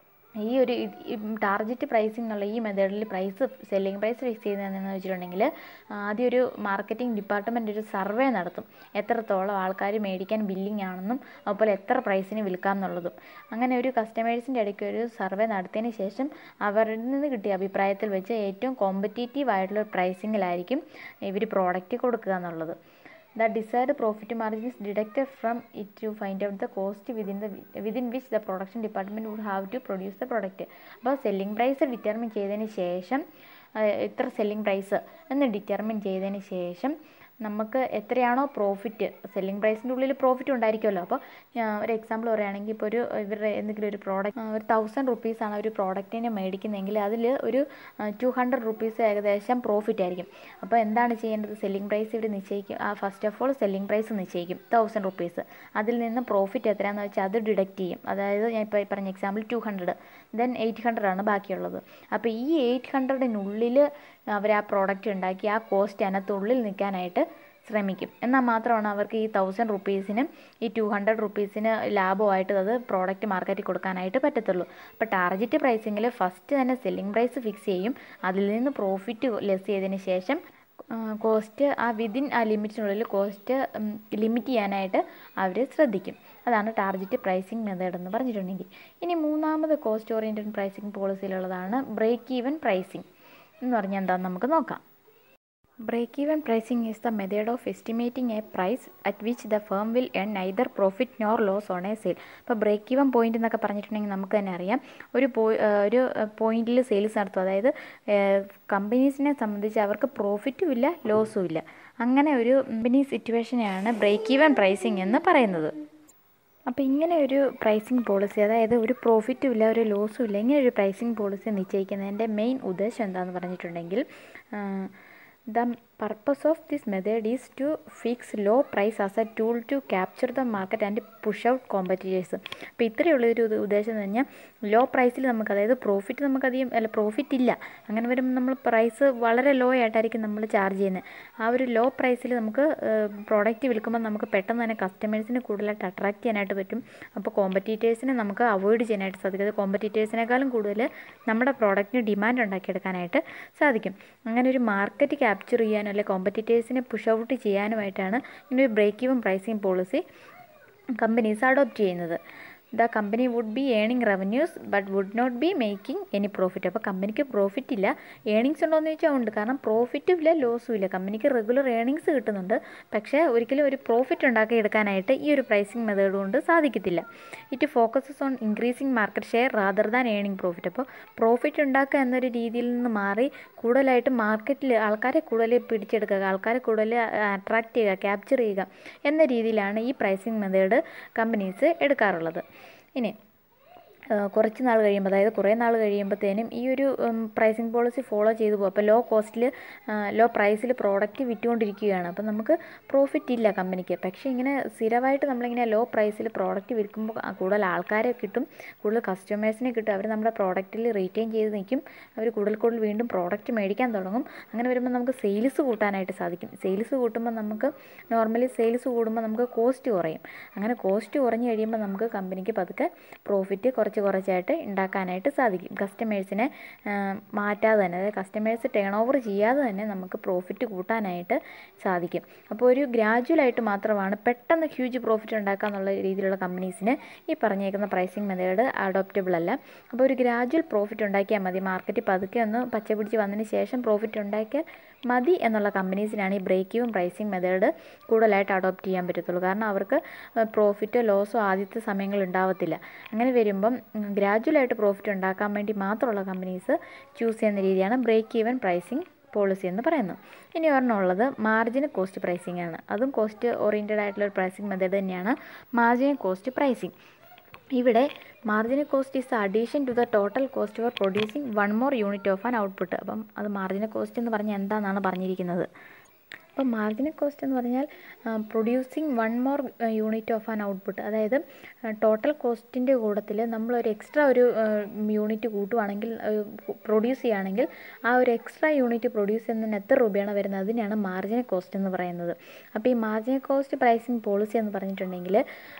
ഈ ഒരു ടാർജറ്റ് പ്രൈസിംഗ് എന്നുള്ള ഈ മെത്തേഡിൽ പ്രൈസ് സെല്ലിംഗ് പ്രൈസ് ഫിക്സ് ചെയ്യുന്നതെന്ന് വെച്ചിട്ടുണ്ടെങ്കിൽ ആദ്യം ഒരു മാർക്കറ്റിംഗ് ഡിപ്പാർട്ട്മെൻറ്റ് ഒരു സർവേ നടത്തും എത്രത്തോളം ആൾക്കാർ മേടിക്കാൻ ബില്ലിംഗ് ആണെന്നും അതുപോലെ എത്ര പ്രൈസിന് വിൽക്കാം എന്നുള്ളതും അങ്ങനെ ഒരു കസ്റ്റമേഴ്സിൻ്റെ ഇടയ്ക്ക് ഒരു സർവേ നടത്തിയതിന് ശേഷം അവരിൽ നിന്ന് കിട്ടിയ അഭിപ്രായത്തിൽ വെച്ച് ഏറ്റവും കോമ്പറ്റീറ്റീവ് ആയിട്ടുള്ള പ്രൈസിങ്ങിലായിരിക്കും ഇവർ പ്രോഡക്റ്റ് കൊടുക്കുക എന്നുള്ളത് The desired profit margin is deducted from it to find out the cost within the within which the production department would have to produce the product. അപ്പോൾ സെല്ലിംഗ് പ്രൈസ് ഡിറ്റർമിൻ ചെയ്തതിന് ശേഷം ഇത്ര സെല്ലിംഗ് പ്രൈസ് എന്ന് ഡിറ്റർമിൻ ചെയ്തതിന് ശേഷം നമുക്ക് എത്രയാണോ പ്രോഫിറ്റ് സെല്ലിംഗ് പ്രൈസിൻ്റെ ഉള്ളിൽ പ്രോഫിറ്റ് ഉണ്ടായിരിക്കുമല്ലോ അപ്പോൾ ഒരു എക്സാമ്പിൾ പറയുകയാണെങ്കിൽ ഇപ്പോൾ ഒരു ഇവരുടെ എന്തെങ്കിലും ഒരു പ്രോഡക്റ്റ് ഒരു തൗസൻഡ് റുപ്പീസാണ് ഒരു പ്രോഡക്റ്റിനെ മേടിക്കുന്നതെങ്കിൽ അതിൽ ഒരു ടു ഹൺഡ്രഡ് റുപ്പീസ് ഏകദേശം പ്രോഫിറ്റ് ആയിരിക്കും അപ്പോൾ എന്താണ് ചെയ്യേണ്ടത് സെല്ലിംഗ് പ്രൈസ് ഇവിടെ നിശ്ചയിക്കും ആ first of all selling price നിശ്ചയിക്കും തൗസൻഡ് റുപ്പീസ് അതിൽ നിന്ന് പ്രോഫിറ്റ് എത്രയാണെന്ന് വെച്ചാൽ അത് ഡിഡക്റ്റ് ചെയ്യും അതായത് ഞാൻ ഇപ്പോൾ പറഞ്ഞ example two hundred then eight hundred ആണ് ബാക്കിയുള്ളത് അപ്പോൾ ഈ എയ്റ്റ് ഹൺഡ്രഡിനുള്ളിൽ അവർ ആ പ്രോഡക്റ്റ് ഉണ്ടാക്കി ആ കോസ്റ്റ് അതിനകത്തുള്ളിൽ നിൽക്കാനായിട്ട് ശ്രമിക്കും എന്നാൽ മാത്രമാണ് അവർക്ക് ഈ തൗസൻഡ് റുപ്പീസിനും ഈ ടു ഹൺഡ്രഡ് റുപ്പീസിന് ലാഭമായിട്ട് അത് പ്രോഡക്റ്റ് മാർക്കറ്റിൽ കൊടുക്കാനായിട്ട് പറ്റത്തുള്ളൂ അപ്പോൾ ടാർജറ്റ് പ്രൈസിങ്ങിൽ ഫസ്റ്റ് തന്നെ സെല്ലിംഗ് പ്രൈസ് ഫിക്സ് ചെയ്യും അതിൽ നിന്ന് പ്രോഫിറ്റ് ലെസ് ചെയ്തതിന് ശേഷം കോസ്റ്റ് ആ വിതിൻ ആ ലിമിറ്റിനുള്ളിൽ കോസ്റ്റ് ലിമിറ്റ് ചെയ്യാനായിട്ട് അവർ ശ്രദ്ധിക്കും അതാണ് ടാർജറ്റ് പ്രൈസിങ് മെത്തേഡ് എന്ന് പറഞ്ഞിട്ടുണ്ടെങ്കിൽ ഇനി മൂന്നാമത് കോസ്റ്റ് ഓറിയൻറ്റഡ് പ്രൈസിങ് പോളിസിയിലുള്ളതാണ് ബ്രേക്ക് ഈവൻ പ്രൈസിങ് എന്ന് പറഞ്ഞാൽ എന്താണെന്ന് നമുക്ക് നോക്കാം break even pricing is the method of estimating a price at which the firm will earn neither profit nor loss on a sale അപ്പോൾ ബ്രേക്ക് ഈവൻ പോയിന്റ് എന്നൊക്കെ പറഞ്ഞിട്ടുണ്ടെങ്കിൽ നമുക്ക് തന്നെ അറിയാം ഒരു പോയി ഒരു പോയിന്റിൽ സെയിൽസ് നടത്തും അതായത് കമ്പനീസിനെ സംബന്ധിച്ച് അവർക്ക് പ്രോഫിറ്റും ഇല്ല ലോസും ഇല്ല അങ്ങനെ ഒരു കമ്പനി സിറ്റുവേഷനെയാണ് ബ്രേക്ക് ഈവൻ പ്രൈസിംഗ് എന്ന് പറയുന്നത് അപ്പോൾ ഇങ്ങനെ ഒരു പ്രൈസിങ് പോളിസി അതായത് ഒരു പ്രോഫിറ്റും ഇല്ല ഒരു ലോസും ഇല്ല ഇങ്ങനെ ഒരു പ്രൈസിങ് പോളിസി നിശ്ചയിക്കുന്നതിൻ്റെ മെയിൻ ഉദ്ദേശം എന്താണെന്ന് പറഞ്ഞിട്ടുണ്ടെങ്കിൽ the purpose of this method is to fix low price as a tool to capture the market and push out competitors അപ്പോൾ ഇത്രയുള്ളൊരു ഉദ്ദേശം എന്ന് പറഞ്ഞാൽ ലോ പ്രൈസിൽ നമുക്ക് അതായത് പ്രോഫിറ്റ് നമുക്കധികം അല്ല പ്രോഫിറ്റ് ഇല്ല അങ്ങനെ വരുമ്പോൾ നമ്മൾ പ്രൈസ് വളരെ ലോ ആയിട്ടായിരിക്കും നമ്മൾ ചാർജ് ചെയ്യുന്നത് ആ ഒരു ലോ പ്രൈസിൽ നമുക്ക് പ്രോഡക്റ്റ് വിൽക്കുമ്പോൾ നമുക്ക് പെട്ടെന്ന് തന്നെ കസ്റ്റമേഴ്സിനെ കൂടുതലായിട്ട് അട്രാക്റ്റ് ചെയ്യാനായിട്ട് പറ്റും അപ്പോൾ കോമ്പറ്റീറ്റേഴ്സിനെ നമുക്ക് അവോയ്ഡ് ചെയ്യാനായിട്ട് സാധിക്കും അത് കോമ്പറ്റീറ്റേഴ്സിനേക്കാളും കൂടുതൽ നമ്മുടെ പ്രോഡക്റ്റിന് ഡിമാൻഡ് ഉണ്ടാക്കിയെടുക്കാനായിട്ട് സാധിക്കും അങ്ങനെ ഒരു മാർക്കറ്റ് ക്യാപ്ചർ ചെയ്യാനും അല്ലെ കോമ്പറ്റീറ്റേഴ്സിനെ പുഷ് ഔട്ട് ചെയ്യാനുമായിട്ടാണ് ഇങ്ങനെ ഒരു break even pricing policy companies adopt ചെയ്യുന്നത് the company would be earning revenues but would not be making any profit അപ്പോൾ കമ്പനിക്ക് പ്രോഫിറ്റ് ഇല്ല ഏണിങ്സ് ഉണ്ടോ എന്ന് ചോദിച്ചാൽ ഉണ്ട് കാരണം പ്രോഫിറ്റും ഇല്ല ലോസും ഇല്ല കമ്പനിക്ക് റെഗുലർ ഏണിങ്സ് കിട്ടുന്നുണ്ട് പക്ഷേ ഒരിക്കലും ഒരു പ്രോഫിറ്റ് ഉണ്ടാക്കി എടുക്കാനായിട്ട് ഈ ഒരു പ്രൈസിങ് മെത്തേഡ് കൊണ്ട് സാധിക്കത്തില്ല it focuses on increasing market share rather than earning profit അപ്പോൾ പ്രോഫിറ്റ് ഉണ്ടാക്കുക എന്നൊരു രീതിയിൽ നിന്ന് മാറി കൂടുതലായിട്ട് മാർക്കറ്റിൽ ആൾക്കാരെ കൂടുതൽ പിടിച്ചെടുക്കുക ആൾക്കാരെ കൂടുതൽ അട്രാക്റ്റ് ചെയ്യുക ക്യാപ്ചർ ചെയ്യുക എന്ന രീതിയിലാണ് ഈ പ്രൈസിങ് മെത്തേഡ് കമ്പനീസ് എടുക്കാറുള്ളത് ഇനി കുറച്ച് നാൾ കഴിയുമ്പോൾ അതായത് കുറേ നാൾ കഴിയുമ്പോഴത്തേനും ഈ ഒരു പ്രൈസിങ് പോളിസി ഫോളോ ചെയ്തു പോകും അപ്പോൾ ലോ കോസ്റ്റിൽ ലോ പ്രൈസിൽ പ്രോഡക്റ്റ് വിറ്റുകൊണ്ടിരിക്കുകയാണ് അപ്പോൾ നമുക്ക് പ്രോഫിറ്റ് ഇല്ല കമ്പനിക്ക് പക്ഷേ ഇങ്ങനെ സ്ഥിരമായിട്ട് നമ്മളിങ്ങനെ ലോ പ്രൈസിൽ പ്രോഡക്റ്റ് വിൽക്കുമ്പോൾ കൂടുതൽ ആൾക്കാരെ കിട്ടും കൂടുതൽ കസ്റ്റമേഴ്സിനെ കിട്ടും അവർ നമ്മുടെ പ്രോഡക്റ്റിൽ റീറ്റെയിൻ ചെയ്ത് നിൽക്കും അവർ കൂടുതൽ കൂടുതൽ വീണ്ടും പ്രോഡക്റ്റ് മേടിക്കാൻ തുടങ്ങും അങ്ങനെ വരുമ്പോൾ നമുക്ക് സെയിൽസ് കൂട്ടാനായിട്ട് സാധിക്കും സെയിൽസ് കൂട്ടുമ്പോൾ നമുക്ക് നോർമലി സെയിൽസ് കൂടുമ്പോൾ നമുക്ക് കോസ്റ്റ് കുറയും അങ്ങനെ കോസ്റ്റ് കുറഞ്ഞ് കഴിയുമ്പോൾ നമുക്ക് കമ്പനിക്ക് പതുക്കെ പ്രോഫിറ്റ് കുറച്ച് കുറച്ചായിട്ട് ഉണ്ടാക്കാനായിട്ട് സാധിക്കും കസ്റ്റമേഴ്സിനെ മാറ്റാതെ തന്നെ അതായത് കസ്റ്റമേഴ്സ് ടേൺ ഓവർ ചെയ്യാതെ തന്നെ നമുക്ക് പ്രോഫിറ്റ് കൂട്ടാനായിട്ട് സാധിക്കും അപ്പോൾ ഒരു ഗ്രാജുവലായിട്ട് മാത്രമാണ് പെട്ടെന്ന് ഹ്യൂജ് പ്രോഫിറ്റ് ഉണ്ടാക്കുക എന്നുള്ള രീതിയിലുള്ള കമ്പനീസിന് ഈ പറഞ്ഞേക്കുന്ന പ്രൈസിങ് മെത്തേഡ് അഡോപ്റ്റബിൾ അല്ല അപ്പോൾ ഒരു ഗ്രാജുവൽ പ്രോഫിറ്റ് ഉണ്ടാക്കിയാൽ മതി മാർക്കറ്റ് പതുക്കെ ഒന്ന് പച്ച പിടിച്ച് വന്നതിന് ശേഷം പ്രോഫിറ്റ് ഉണ്ടാക്കിയാൽ മതി എന്നുള്ള കമ്പനീസിനാണ് ഈ ബ്രേക്ക് ഈവൻ പ്രൈസിങ് മെത്തേഡ് കൂടുതലായിട്ട് അഡോപ്റ്റ് ചെയ്യാൻ പറ്റത്തുള്ളൂ കാരണം അവർക്ക് പ്രോഫിറ്റോ ലോസോ ആദ്യത്തെ സമയങ്ങളിൽ ഉണ്ടാവത്തില്ല അങ്ങനെ വരുമ്പം ഗ്രാജുവലായിട്ട് പ്രോഫിറ്റ് ഉണ്ടാക്കാൻ വേണ്ടി മാത്രമുള്ള കമ്പനീസ് ചൂസ് ചെയ്യുന്ന രീതിയാണ് ബ്രേക്ക് ഈവൻ പ്രൈസിങ് പോളിസി എന്ന് പറയുന്നു ഇനി ഒരെണ്ണമുള്ളത് മാർജിൻ കോസ്റ്റ് പ്രൈസിംഗ് ആണ് അതും കോസ്റ്റ് ഓറിയൻറ്റഡ് ആയിട്ടുള്ള ഒരു പ്രൈസിംഗ് മെത്തേഡ് തന്നെയാണ് മാർജിൻ കോസ്റ്റ് പ്രൈസിംഗ് ഇവിടെ marginal cost is addition to the total cost for producing one more unit of an output അപ്പം അത് മാർജിനൽ കോസ്റ്റ് എന്ന് പറഞ്ഞാൽ എന്താണെന്നാണ് പറഞ്ഞിരിക്കുന്നത് അപ്പം മാർജിനൽ കോസ്റ്റ് എന്ന് പറഞ്ഞാൽ producing one more unit of an output അതായത് ടോട്ടൽ കോസ്റ്റിൻ്റെ കൂട്ടത്തിൽ നമ്മളൊരു എക്സ്ട്രാ ഒരു യൂണിറ്റ് കൂട്ടുവാണെങ്കിൽ പ്രൊഡ്യൂസ് ചെയ്യുകയാണെങ്കിൽ ആ ഒരു എക്സ്ട്രാ യൂണിറ്റ് പ്രൊഡ്യൂസ് ചെയ്യുന്നതിന് എത്ര രൂപയാണ് വരുന്നത് അതിനാണ് മാർജിനൽ കോസ്റ്റ് എന്ന് പറയുന്നത് അപ്പോൾ ഈ മാർജിനൽ കോസ്റ്റ് പ്രൈസിങ് പോളിസി എന്ന് പറഞ്ഞിട്ടുണ്ടെങ്കിൽ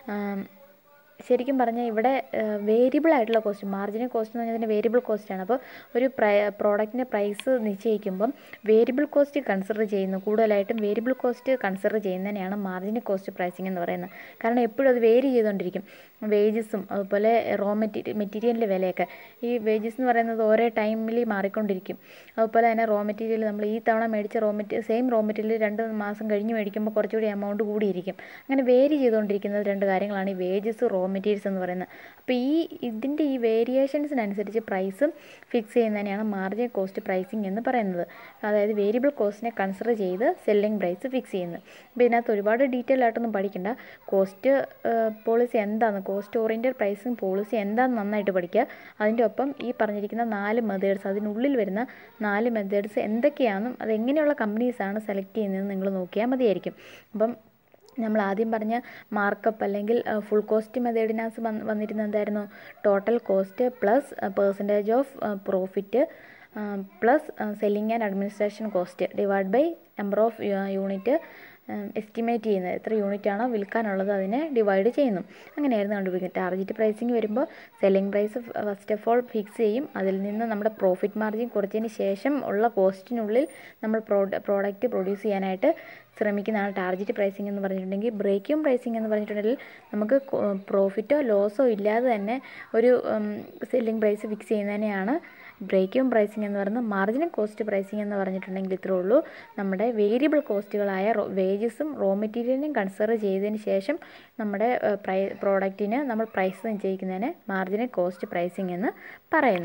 ശരിക്കും പറഞ്ഞാൽ ഇവിടെ വേരിയബിൾ ആയിട്ടുള്ള കോസ്റ്റ് മാർജിനൽ കോസ്റ്റ് എന്ന് പറഞ്ഞാൽ അതിൻ്റെ വേരിയബിൾ കോസ്റ്റാണ് അപ്പോൾ ഒരു പ്രൈ പ്രോഡക്റ്റിൻ്റെ പ്രൈസ് നിശ്ചയിക്കുമ്പം വേരിയബിൾ കോസ്റ്റ് കൺസിഡർ ചെയ്യുന്നു കൂടുതലായിട്ടും വേരിയബിൾ കോസ്റ്റ് കൺസിഡർ ചെയ്യുന്നതിനെയാണ് മാർജിനൽ കോസ്റ്റ് പ്രൈസിങ് എന്ന് പറയുന്നത് കാരണം എപ്പോഴും അത് വേരി ചെയ്തുകൊണ്ടിരിക്കും വേജസും അതുപോലെ റോ മെറ്റീരിയൽ മെറ്റീരിയലിൻ്റെ വിലയൊക്കെ ഈ വേജസ് എന്ന് പറയുന്നത് ഓരോ ടൈമിൽ മാറിക്കൊണ്ടിരിക്കും അതുപോലെ തന്നെ റോ മെറ്റീരിയൽ നമ്മൾ ഈ തവണ മേടിച്ച raw material same raw material രണ്ട് മാസം കഴിഞ്ഞ് മേടിക്കുമ്പോൾ കുറച്ചുകൂടി എമൗണ്ട് കൂടിയിരിക്കും അങ്ങനെ വേരി ചെയ്തുകൊണ്ടിരിക്കുന്ന രണ്ട് കാര്യങ്ങളാണ് ഈ വേജസ് റോ മെറ്റീരിയൽസ് എന്ന് പറയുന്നത് അപ്പോൾ ഈ ഇതിൻ്റെ ഈ വേരിയേഷൻസിനനുസരിച്ച് പ്രൈസ് ഫിക്സ് ചെയ്യുന്നതിനെയാണ് മാർജിൻ കോസ്റ്റ് പ്രൈസിങ് എന്ന് പറയുന്നത് അതായത് വേരിയബിൾ കോസ്റ്റിനെ കൺസിഡർ ചെയ്ത് സെല്ലിംഗ് പ്രൈസ് ഫിക്സ് ചെയ്യുന്നത് അപ്പോൾ ഇതിനകത്ത് ഒരുപാട് ഡീറ്റെയിൽ ആയിട്ടൊന്നും പഠിക്കണ്ട കോസ്റ്റ് പോളിസി എന്താണ് കോസ്റ്റ് ഓറിയൻറ്റഡ് പ്രൈസിങ് പോളിസി എന്താണെന്ന് നന്നായിട്ട് പഠിക്കുക അതിൻ്റെ ഒപ്പം ഈ പറഞ്ഞിരിക്കുന്ന നാല് മെത്തേഡ്സ് അതിനുള്ളിൽ വരുന്ന നാല് മെത്തേഡ്സ് എന്തൊക്കെയാണെന്നും അത് എങ്ങനെയുള്ള കമ്പനീസാണ് സെലക്ട് ചെയ്യുന്നതെന്ന് നിങ്ങൾ നോക്കിയാൽ മതിയായിരിക്കും അപ്പം നമ്മൾ ആദ്യം പറഞ്ഞ മാർക്കപ്പ് അല്ലെങ്കിൽ ഫുൾ കോസ്റ്റ് മെത്തേഡിനകത്ത് വന്ന് വന്നിരുന്നത് എന്തായിരുന്നു total cost plus percentage of profit plus selling and administration cost divide by number of unit estimate ചെയ്യുന്നത് എത്ര യൂണിറ്റ് ആണോ വിൽക്കാനുള്ളത് അതിനെ ഡിവൈഡ് ചെയ്യുന്നു അങ്ങനെയായിരുന്നു കണ്ടുപിടിക്കുന്നത് ടാർഗറ്റ് പ്രൈസിങ് വരുമ്പോൾ selling price first of all fix ചെയ്യും അതിൽ നിന്ന് നമ്മുടെ പ്രോഫിറ്റ് മാർജിൻ കുറച്ചതിന് ശേഷം ഉള്ള കോസ്റ്റിനുള്ളിൽ നമ്മൾ പ്രോഡക്റ്റ് പ്രൊഡ്യൂസ് ചെയ്യാനായിട്ട് ശ്രമിക്കുന്നതാണ് ടാർഗറ്റ് പ്രൈസിംഗ് എന്ന് പറഞ്ഞിട്ടുണ്ടെങ്കിൽ ബ്രേക്കും പ്രൈസിംഗ് എന്ന് പറഞ്ഞിട്ടുണ്ടെങ്കിൽ നമുക്ക് പ്രോഫിറ്റോ ലോസോ ഇല്ലാതെ തന്നെ ഒരു സെല്ലിംഗ് പ്രൈസ് ഫിക്സ് ചെയ്യുന്നതിനെയാണ് ബ്രേക്കും പ്രൈസിംഗ് എന്ന് പറയുന്നത് മാർജിനൽ കോസ്റ്റ് പ്രൈസിംഗ് എന്ന് പറഞ്ഞിട്ടുണ്ടെങ്കിൽ ഇത്രേ ഉള്ളൂ നമ്മുടെ വേരിയബിൾ കോസ്റ്റുകളായ വേജസും റോ മെറ്റീരിയലിനും കൺസിഡർ ചെയ്തതിന് ശേഷം നമ്മുടെ പ്രൈ പ്രോഡക്റ്റിന് നമ്മൾ പ്രൈസ് നിശ്ചയിക്കുന്നതിന് മാർജിനൽ കോസ്റ്റ് പ്രൈസിംഗ് എന്ന് പറയുന്നു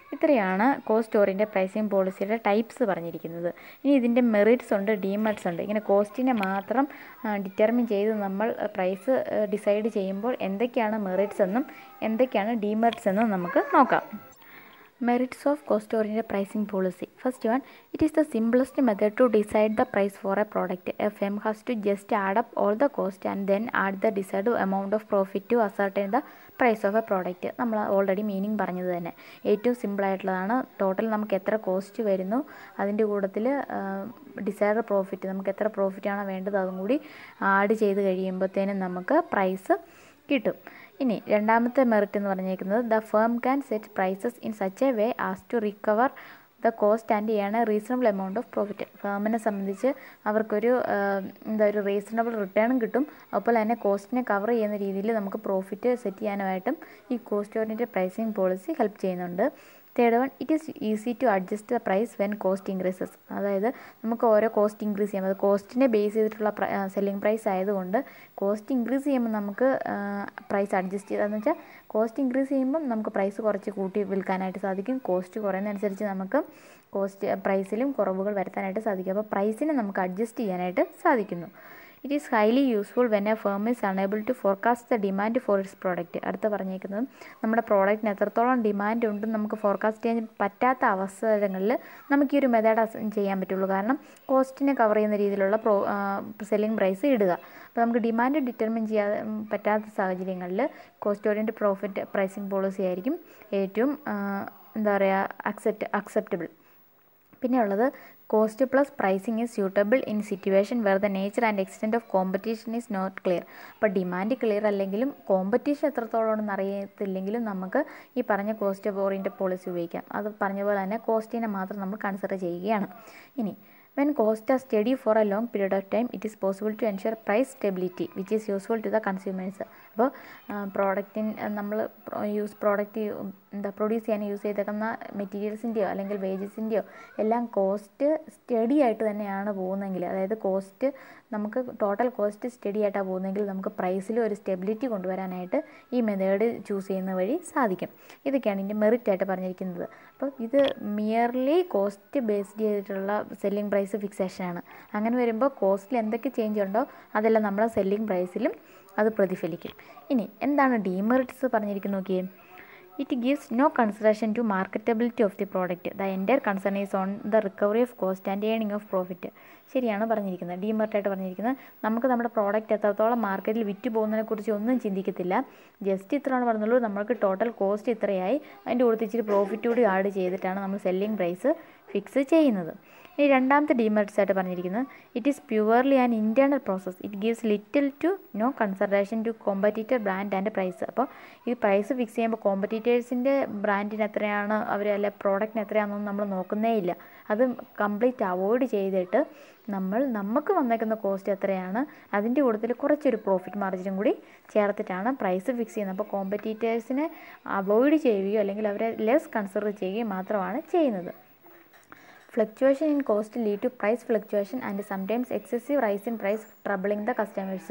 ഇത്രയാണ് കോസ്റ്റ് ഓറിയൻറ്റഡ് പ്രൈസിങ് പോളിസിയുടെ ടൈപ്സ് പറഞ്ഞിരിക്കുന്നത് ഇനി ഇതിൻ്റെ മെറിറ്റ്സ് ഉണ്ട് ഡിമെറിറ്റ്സ് ഉണ്ട് ഇങ്ങനെ കോസ്റ്റിനെ മാത്രം ഡിറ്റർമിൻ ചെയ്ത് നമ്മൾ പ്രൈസ് ഡിസൈഡ് ചെയ്യുമ്പോൾ എന്തൊക്കെയാണ് മെറിറ്റ്സ് എന്നും എന്തൊക്കെയാണ് ഡിമെറിറ്റ്സ് എന്നും നമുക്ക് നോക്കാം Merits of cost oriented pricing policy. First one, it is the simplest method to decide the price for a product. A firm has to just add up all the cost and then add the desired amount of profit to ascertain the price of a product നമ്മൾ ഓൾറെഡി മീനിങ് പറഞ്ഞത് തന്നെ ഏറ്റവും സിമ്പിളായിട്ടുള്ളതാണ് ടോട്ടൽ നമുക്ക് എത്ര കോസ്റ്റ് വരുന്നു അതിൻ്റെ കൂട്ടത്തിൽ ഡിസൈഡ് പ്രോഫിറ്റ് നമുക്ക് എത്ര പ്രോഫിറ്റാണ് വേണ്ടത് അതും കൂടി ആഡ് ചെയ്ത് കഴിയുമ്പോഴത്തേനും നമുക്ക് പ്രൈസ് കിട്ടും ഇനി രണ്ടാമത്തെ മെറിറ്റ് എന്ന് പറഞ്ഞേക്കുന്നത് the firm can set prices in such a way as to recover the cost and ചെയ്യാൻ റീസണബിൾ എമൗണ്ട് ഓഫ് പ്രോഫിറ്റ് ഫേമിനെ സംബന്ധിച്ച് അവർക്കൊരു എന്താ ഒരു റീസണബിൾ റിട്ടേണും കിട്ടും അതുപോലെ തന്നെ കോസ്റ്റിനെ കവർ ചെയ്യുന്ന രീതിയിൽ നമുക്ക് പ്രോഫിറ്റ് സെറ്റ് ചെയ്യാനായിട്ടും ഈ cost oriented pricing policy help ചെയ്യുന്നുണ്ട് third one it is easy to adjust the price when cost increases അതായത് നമുക്ക് ഓരോ കോസ്റ്റ് ഇൻക്രീസ് ചെയ്യാം അത് കോസ്റ്റിനെ ബേസ് ചെയ്തിട്ടുള്ള സെല്ലിംഗ് പ്രൈസ് ആയതുകൊണ്ട് കോസ്റ്റ് ഇൻക്രീസ് ചെയ്യുമ്പോൾ നമുക്ക് പ്രൈസ് അഡ്ജസ്റ്റ് ചെയ്താന്ന് വെച്ചാൽ കോസ്റ്റ് ഇൻക്രീസ് ചെയ്യുമ്പം നമുക്ക് പ്രൈസ് കുറച്ച് കൂട്ടി വിൽക്കാനായിട്ട് സാധിക്കും കോസ്റ്റ് കുറയുന്നതനുസരിച്ച് നമുക്ക് കോസ്റ്റ് പ്രൈസിലും കുറവുകൾ വരുത്താനായിട്ട് സാധിക്കും അപ്പോൾ പ്രൈസിനെ നമുക്ക് അഡ്ജസ്റ്റ് ചെയ്യാനായിട്ട് സാധിക്കുന്നു it is highly useful when a firm is unable to forecast the demand for its product അടുത്ത പറഞ്ഞേക്കുന്നത് നമ്മുടെ പ്രോഡക്റ്റിന് എത്രത്തോളം ഡിമാൻഡ് ഉണ്ടെന്ന് നമുക്ക് ഫോർകാസ്റ്റ് ചെയ്യാൻ പറ്റാത്ത അവസരങ്ങളിൽ നമുക്ക് ഈ ഒരു മെത്തേഡ് ചെയ്യാൻ പറ്റുള്ളൂ കാരണം കോസ്റ്റിനെ കവർ ചെയ്യുന്ന രീതിയിലുള്ള പ്രോ സെല്ലിംഗ് പ്രൈസ് ഇടുക അപ്പോൾ നമുക്ക് ഡിമാൻഡ് ഡിറ്റർമിൻ ചെയ്യാൻ പറ്റാത്ത സാഹചര്യങ്ങളിൽ cost orient profit pricing policy ആയിരിക്കും ഏറ്റവും എന്താ പറയുക അക്സെപ്റ്റ് അക്സെപ്റ്റബിൾ പിന്നെ ഉള്ളത് cost plus pricing is suitable in situation where the nature and extent of competition is not clear അപ്പോൾ ഡിമാൻഡ് ക്ലിയർ അല്ലെങ്കിലും കോമ്പറ്റീഷൻ എത്രത്തോളം ഉണ്ടെന്ന് അറിയത്തില്ലെങ്കിലും നമുക്ക് ഈ പറഞ്ഞ കോസ്റ്റ് ഓറിയൻറ്റഡ് പോളിസി ഉപയോഗിക്കാം അത് പറഞ്ഞ പോലെ തന്നെ കോസ്റ്റിനെ മാത്രം നമ്മൾ കൺസിഡർ ചെയ്യുകയാണ് ഇനി when cost are steady for a long period of time it is possible to ensure price stability which is useful to the consumers അപ്പോൾ പ്രോഡക്റ്റിൻ നമ്മൾ യൂസ് പ്രോഡക്റ്റ് എന്താ പ്രൊഡ്യൂസ് ചെയ്യാൻ യൂസ് ചെയ്തേക്കുന്ന മെറ്റീരിയൽസിൻ്റെയോ അല്ലെങ്കിൽ വേജസിൻ്റെയോ എല്ലാം കോസ്റ്റ് സ്റ്റഡി ആയിട്ട് തന്നെയാണ് പോകുന്നതെങ്കിൽ അതായത് കോസ്റ്റ് നമുക്ക് ടോട്ടൽ കോസ്റ്റ് സ്റ്റഡി ആയിട്ടാണ് പോകുന്നതെങ്കിൽ നമുക്ക് പ്രൈസിൽ ഒരു സ്റ്റെബിലിറ്റി കൊണ്ടുവരാനായിട്ട് ഈ മെത്തേഡ് ചൂസ് ചെയ്യുന്ന വഴി സാധിക്കും ഇതൊക്കെയാണ് ഇതിൻ്റെ മെറിറ്റ് ആയിട്ട് പറഞ്ഞിരിക്കുന്നത് അപ്പോൾ ഇത് മിയർലി കോസ്റ്റ് ബേസ്ഡ് ചെയ്തിട്ടുള്ള സെല്ലിംഗ് പ്രൈസ് ഫിക്സേഷനാണ് അങ്ങനെ വരുമ്പോൾ കോസ്റ്റിൽ എന്തൊക്കെ ചേഞ്ച് ഉണ്ടോ അതെല്ലാം നമ്മളെ സെല്ലിംഗ് പ്രൈസിലും അത് പ്രതിഫലിക്കും ഇനി എന്താണ് ഡീമെറിറ്റ്സ് പറഞ്ഞിരിക്കുന്നത് നോക്കിയേ it gives no consideration to marketability of the product the entire concern is on the recovery of cost and earning of profit ശരിയാണ് പറഞ്ഞിരിക്കുന്നത് ഡീമെറിറ്റായിട്ട് പറഞ്ഞിരിക്കുന്നത് നമുക്ക് നമ്മുടെ പ്രോഡക്റ്റ് എത്രത്തോളം മാർക്കറ്റിൽ വിറ്റ് പോകുന്നതിനെക്കുറിച്ച് ഒന്നും ചിന്തിക്കത്തില്ല ജസ്റ്റ് ഇത്രയാണ് പറഞ്ഞുള്ളൂ നമുക്ക് ടോട്ടൽ കോസ്റ്റ് ഇത്രയായി അതിൻ്റെ കൂടുതൽ ഇച്ചിരി പ്രോഫിറ്റ് കൂടി ആഡ് ചെയ്തിട്ടാണ് നമ്മൾ സെല്ലിംഗ് പ്രൈസ് ഫിക്സ് ചെയ്യുന്നത് ഇനി രണ്ടാമത്തെ ഡീമെറിറ്റ്സ് ആയിട്ട് പറഞ്ഞിരിക്കുന്നത് it is purely an internal process it gives little to no consideration to competitor brand and price അപ്പോൾ ഈ പ്രൈസ് ഫിക്സ് ചെയ്യുമ്പോൾ കോമ്പറ്റീറ്റേഴ്സിൻ്റെ ബ്രാൻഡിന് എത്രയാണ് അവർ അല്ലെ പ്രോഡക്റ്റിന് എത്രയാണെന്നൊന്നും നമ്മൾ നോക്കുന്നേ ഇല്ല അത് കംപ്ലീറ്റ് അവോയ്ഡ് ചെയ്തിട്ട് നമ്മൾ നമുക്ക് വന്നേക്കുന്ന കോസ്റ്റ് എത്രയാണ് അതിൻ്റെ കൂട്ടത്തിൽ കുറച്ചൊരു പ്രോഫിറ്റ് മാർജിനും കൂടി ചേർത്തിട്ടാണ് പ്രൈസ് ഫിക്സ് ചെയ്യുന്നത് അപ്പോൾ കോമ്പറ്റീറ്റേഴ്സിനെ അവോയ്ഡ് ചെയ്യുകയോ അല്ലെങ്കിൽ അവരെ ലെസ് കൺസിഡർ ചെയ്യുകയോ മാത്രമാണ് ചെയ്യുന്നത് fluctuation in cost lead to price fluctuation and sometimes excessive rise in price troubling the customers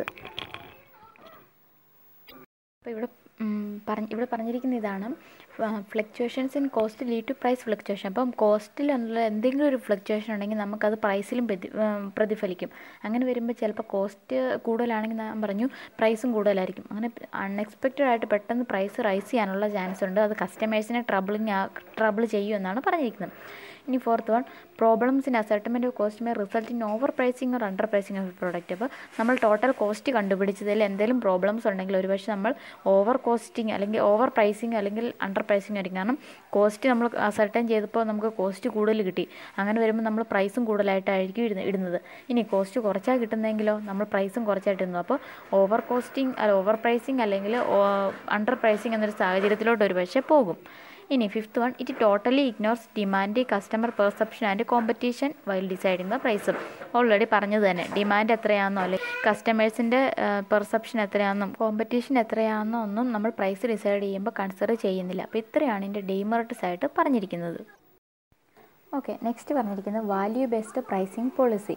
അപ്പോൾ ഇവിടെ പറഞ്ഞ ഇവിടെ പറഞ്ഞിരിക്കുന്ന ഇതാണ് fluctuations in cost lead to price fluctuation അപ്പം കോസ്റ്റിൽ എന്തെങ്കിലും ഒരു ഫ്ലക്ച്വേഷൻ ഉണ്ടെങ്കിൽ നമുക്കത് പ്രൈസിലും പ്രതി പ്രതിഫലിക്കും അങ്ങനെ വരുമ്പോൾ ചിലപ്പോൾ കോസ്റ്റ് കൂടുതലാണെങ്കിൽ ഞാൻ പറഞ്ഞു പ്രൈസും കൂടുതലായിരിക്കും അങ്ങനെ അൺഎക്സ്പെക്റ്റഡ് ആയിട്ട് പെട്ടെന്ന് പ്രൈസ് റൈസ് ചെയ്യാനുള്ള ചാൻസ് ഉണ്ട് അത് കസ്റ്റമേഴ്സിനെ ട്രബിളിങ് ട്രബിൾ ചെയ്യുമെന്നാണ് പറഞ്ഞിരിക്കുന്നത് ഇനി fourth one problems in ascertainment of cost may result in over pricing or under pricing of product അപ്പോൾ നമ്മൾ ടോട്ടൽ കോസ്റ്റ് കണ്ടുപിടിച്ചതിൽ എന്തെങ്കിലും പ്രോബ്ലംസ് ഉണ്ടെങ്കിൽ ഒരുപക്ഷെ നമ്മൾ ഓവർ കോസ്റ്റിംഗ് അല്ലെങ്കിൽ ഓവർ പ്രൈസിങ് അല്ലെങ്കിൽ അണ്ടർ പ്രൈസിങ് ആയിരിക്കും കാരണം കോസ്റ്റ് നമ്മൾ അസർട്ടൈൻ ചെയ്തപ്പോൾ നമുക്ക് കോസ്റ്റ് കൂടുതൽ കിട്ടി അങ്ങനെ വരുമ്പോൾ നമ്മൾ പ്രൈസും കൂടുതലായിട്ടായിരിക്കും ഇടുന്നത് ഇടുന്നത് ഇനി കോസ്റ്റ് കുറച്ചാൽ കിട്ടുന്നതെങ്കിലോ നമ്മൾ പ്രൈസും കുറച്ചായിട്ട് ഇടുന്നു അപ്പോൾ ഓവർ കോസ്റ്റിംഗ് അല്ല ഓവർ പ്രൈസിങ് അല്ലെങ്കിൽ അണ്ടർ പ്രൈസിങ് എന്നൊരു സാഹചര്യത്തിലോട്ട് ഒരു പക്ഷേ പോകും ഇനി fifth one it totally ignores demand customer perception and competition while deciding the price already പറഞ്ഞത് തന്നെ ഡിമാൻഡ് എത്രയാണെന്നോ അല്ലെങ്കിൽ കസ്റ്റമേഴ്സിൻ്റെ പെർസെപ്ഷൻ എത്രയാണെന്നും കോമ്പറ്റീഷൻ എത്രയാണെന്നോ ഒന്നും നമ്മൾ പ്രൈസ് ഡിസൈഡ് ചെയ്യുമ്പോൾ കൺസിഡർ ചെയ്യുന്നില്ല അപ്പോൾ ഇത്രയാണ് ഇതിൻ്റെ ഡീമെറിറ്റ്സ് ആയിട്ട് പറഞ്ഞിരിക്കുന്നത് ഓക്കെ നെക്സ്റ്റ് പറഞ്ഞിരിക്കുന്നത് value based pricing policy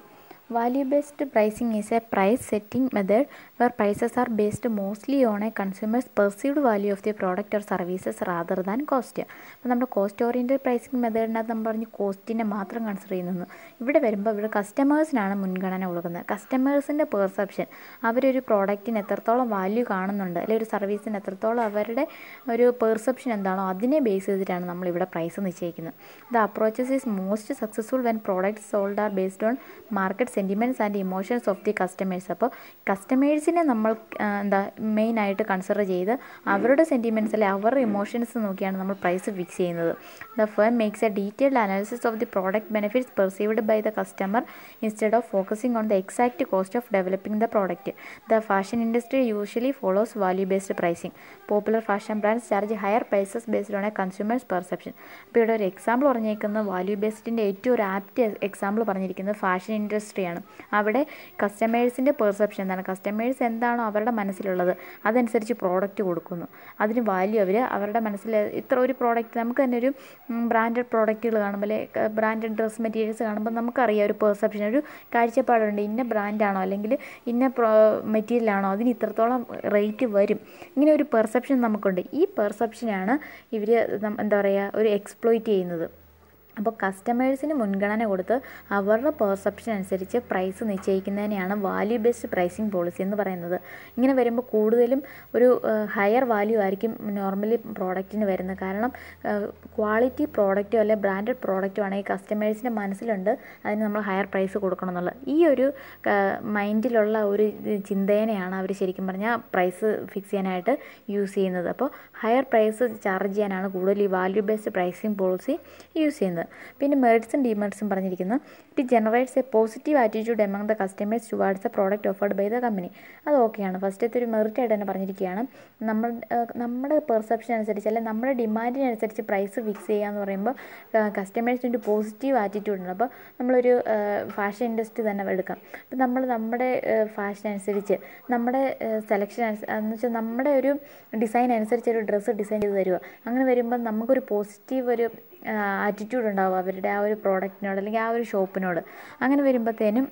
value based pricing is a price setting method where prices are based mostly on a consumers perceived value of the product or services rather than cost അപ്പോൾ നമ്മുടെ കോസ്റ്റ് ഓറിയൻറ്റഡ് പ്രൈസിംഗ് മെത്തേഡിനകത്ത് നമ്മൾ പറഞ്ഞ് കോസ്റ്റിനെ മാത്രം കൺസിഡർ ചെയ്യുന്നു ഇവിടെ വരുമ്പോൾ ഇവിടെ കസ്റ്റമേഴ്സിനാണ് മുൻഗണന കൊടുക്കുന്നത് കസ്റ്റമേഴ്സിൻ്റെ പെർസെപ്ഷൻ അവരൊരു പ്രോഡക്റ്റിന് എത്രത്തോളം വാല്യൂ കാണുന്നുണ്ട് അല്ലെങ്കിൽ ഒരു സർവീസിന് എത്രത്തോളം അവരുടെ ഒരു പെർസെപ്ഷൻ എന്താണോ അതിനെ ബേസ് ചെയ്തിട്ടാണ് നമ്മളിവിടെ പ്രൈസ് നിശ്ചയിക്കുന്നത് the approaches is most successful when products sold are based on market sentiments and emotions of the customers അപ്പോൾ കസ്റ്റമേഴ്സിനെ നമ്മൾ എന്താ മെയിനായിട്ട് കൺസിഡർ ചെയ്ത് അവരുടെ സെൻറ്റിമെൻറ്റ്സ് അല്ലെ അവരുടെ ഇമോഷൻസ് നോക്കിയാണ് നമ്മൾ പ്രൈസ് ഫിക്സ് ചെയ്യുന്നത് the firm makes a detailed analysis of the product benefits perceived by the customer instead of focusing on the exact cost of developing the product the fashion industry usually follows value based pricing popular fashion brands charge higher prices based on a consumers perception അപ്പോൾ ഇവിടെ ഒരു എക്സാമ്പിൾ പറഞ്ഞേക്കുന്നത് വാല്യൂ ബേസ്ഡിൻ്റെ ഏറ്റവും ഒരു ആപ്റ്റ് എക്സാമ്പിൾ പറഞ്ഞിരിക്കുന്നത് ഫാഷൻ ഇൻഡസ്ട്രിയാണ് അവിടെ കസ്റ്റമേഴ്സിൻ്റെ പെർസെപ്ഷൻ എന്താണ് കസ്റ്റമേഴ്സ് എന്താണോ അവരുടെ മനസ്സിലുള്ളത് അതനുസരിച്ച് പ്രോഡക്റ്റ് കൊടുക്കുന്നു അതിന് വാല്യൂ അവർ അവരുടെ മനസ്സിൽ ഇത്ര ഒരു പ്രോഡക്റ്റ് നമുക്ക് തന്നെ ഒരു ബ്രാൻഡഡ് പ്രോഡക്റ്റുകൾ കാണുമ്പോൾ ബ്രാൻഡഡ് ഡ്രസ് മെറ്റീരിയൽസ് കാണുമ്പോൾ നമുക്കറിയാം ഒരു പെർസെപ്ഷൻ ഒരു കാഴ്ചപ്പാടുണ്ട് ഇന്ന ബ്രാൻഡാണോ അല്ലെങ്കിൽ ഇന്ന മെറ്റീരിയലാണോ അതിന് ഇത്രത്തോളം റേറ്റ് വരും ഇങ്ങനെ ഒരു പെർസെപ്ഷൻ നമുക്കുണ്ട് ഈ പെർസെപ്ഷനാണ് ഇവർ എന്താ പറയുക ഒരു എക്സ്പ്ലോയിറ്റ് ചെയ്യുന്നത് അപ്പോൾ കസ്റ്റമേഴ്സിന് മുൻഗണന കൊടുത്ത് അവരുടെ പെർസെപ്ഷൻ അനുസരിച്ച് പ്രൈസ് നിശ്ചയിക്കുന്നതിനെയാണ് വാല്യൂ ബേസ്ഡ് പ്രൈസിങ് പോളിസി എന്ന് പറയുന്നത് ഇങ്ങനെ വരുമ്പോൾ കൂടുതലും ഒരു ഹയർ വാല്യൂ ആയിരിക്കും നോർമലി പ്രോഡക്റ്റിന് വരുന്നത് കാരണം ക്വാളിറ്റി പ്രോഡക്റ്റോ അല്ലെ ബ്രാൻഡഡ് പ്രോഡക്റ്റോ ആണെങ്കിൽ കസ്റ്റമേഴ്സിൻ്റെ മനസ്സിലുണ്ട് അതിന് നമ്മൾ ഹയർ പ്രൈസ് കൊടുക്കണം എന്നുള്ളത് ഈ ഒരു മൈൻഡിലുള്ള ഒരു ചിന്തേനെയാണ് അവർ ശരിക്കും പറഞ്ഞാൽ പ്രൈസ് ഫിക്സ് ചെയ്യാനായിട്ട് യൂസ് ചെയ്യുന്നത് അപ്പോൾ ഹയർ പ്രൈസ് ചാർജ് ചെയ്യാനാണ് കൂടുതൽ ഈ value based pricing policy use ചെയ്യുന്നത് പിന്നെ മെറിറ്റ്സും ഡിമെറിറ്റ്സും പറഞ്ഞിരിക്കുന്നു it generates a positive attitude among the customers towards a product offered by the company അത് ഓക്കെയാണ് ഫസ്റ്റത്തെ ഒരു മെറിറ്റ് ആയിട്ട് തന്നെ പറഞ്ഞിരിക്കുകയാണ് നമ്മൾ നമ്മുടെ പെർസെപ്ഷൻ അനുസരിച്ച് അല്ലെങ്കിൽ നമ്മുടെ ഡിമാൻഡിനനുസരിച്ച് പ്രൈസ് ഫിക്സ് ചെയ്യുക എന്ന് പറയുമ്പോൾ കസ്റ്റമേഴ്സിന് ഒരു പോസിറ്റീവ് ആറ്റിറ്റ്യൂഡ് ഉണ്ട് അപ്പോൾ നമ്മളൊരു ഫാഷൻ ഇൻഡസ്ട്രി തന്നെ എടുക്കാം അപ്പോൾ നമ്മൾ നമ്മുടെ ഫാഷൻ അനുസരിച്ച് നമ്മുടെ സെലക്ഷൻ എന്ന് വെച്ചാൽ നമ്മുടെ ഒരു ഡിസൈൻ അനുസരിച്ച് ഒരു ഡ്രസ്സ് ഡിസൈൻ ചെയ്ത് തരിക അങ്ങനെ വരുമ്പോൾ നമുക്കൊരു പോസിറ്റീവ് ഒരു ആറ്റിറ്റ്യൂഡ് ഉണ്ടാവും അവരുടെ ആ ഒരു പ്രോഡക്റ്റിനോട് അല്ലെങ്കിൽ ആ ഒരു ഷോപ്പിനോട് അങ്ങനെ വരുമ്പോഴത്തേനും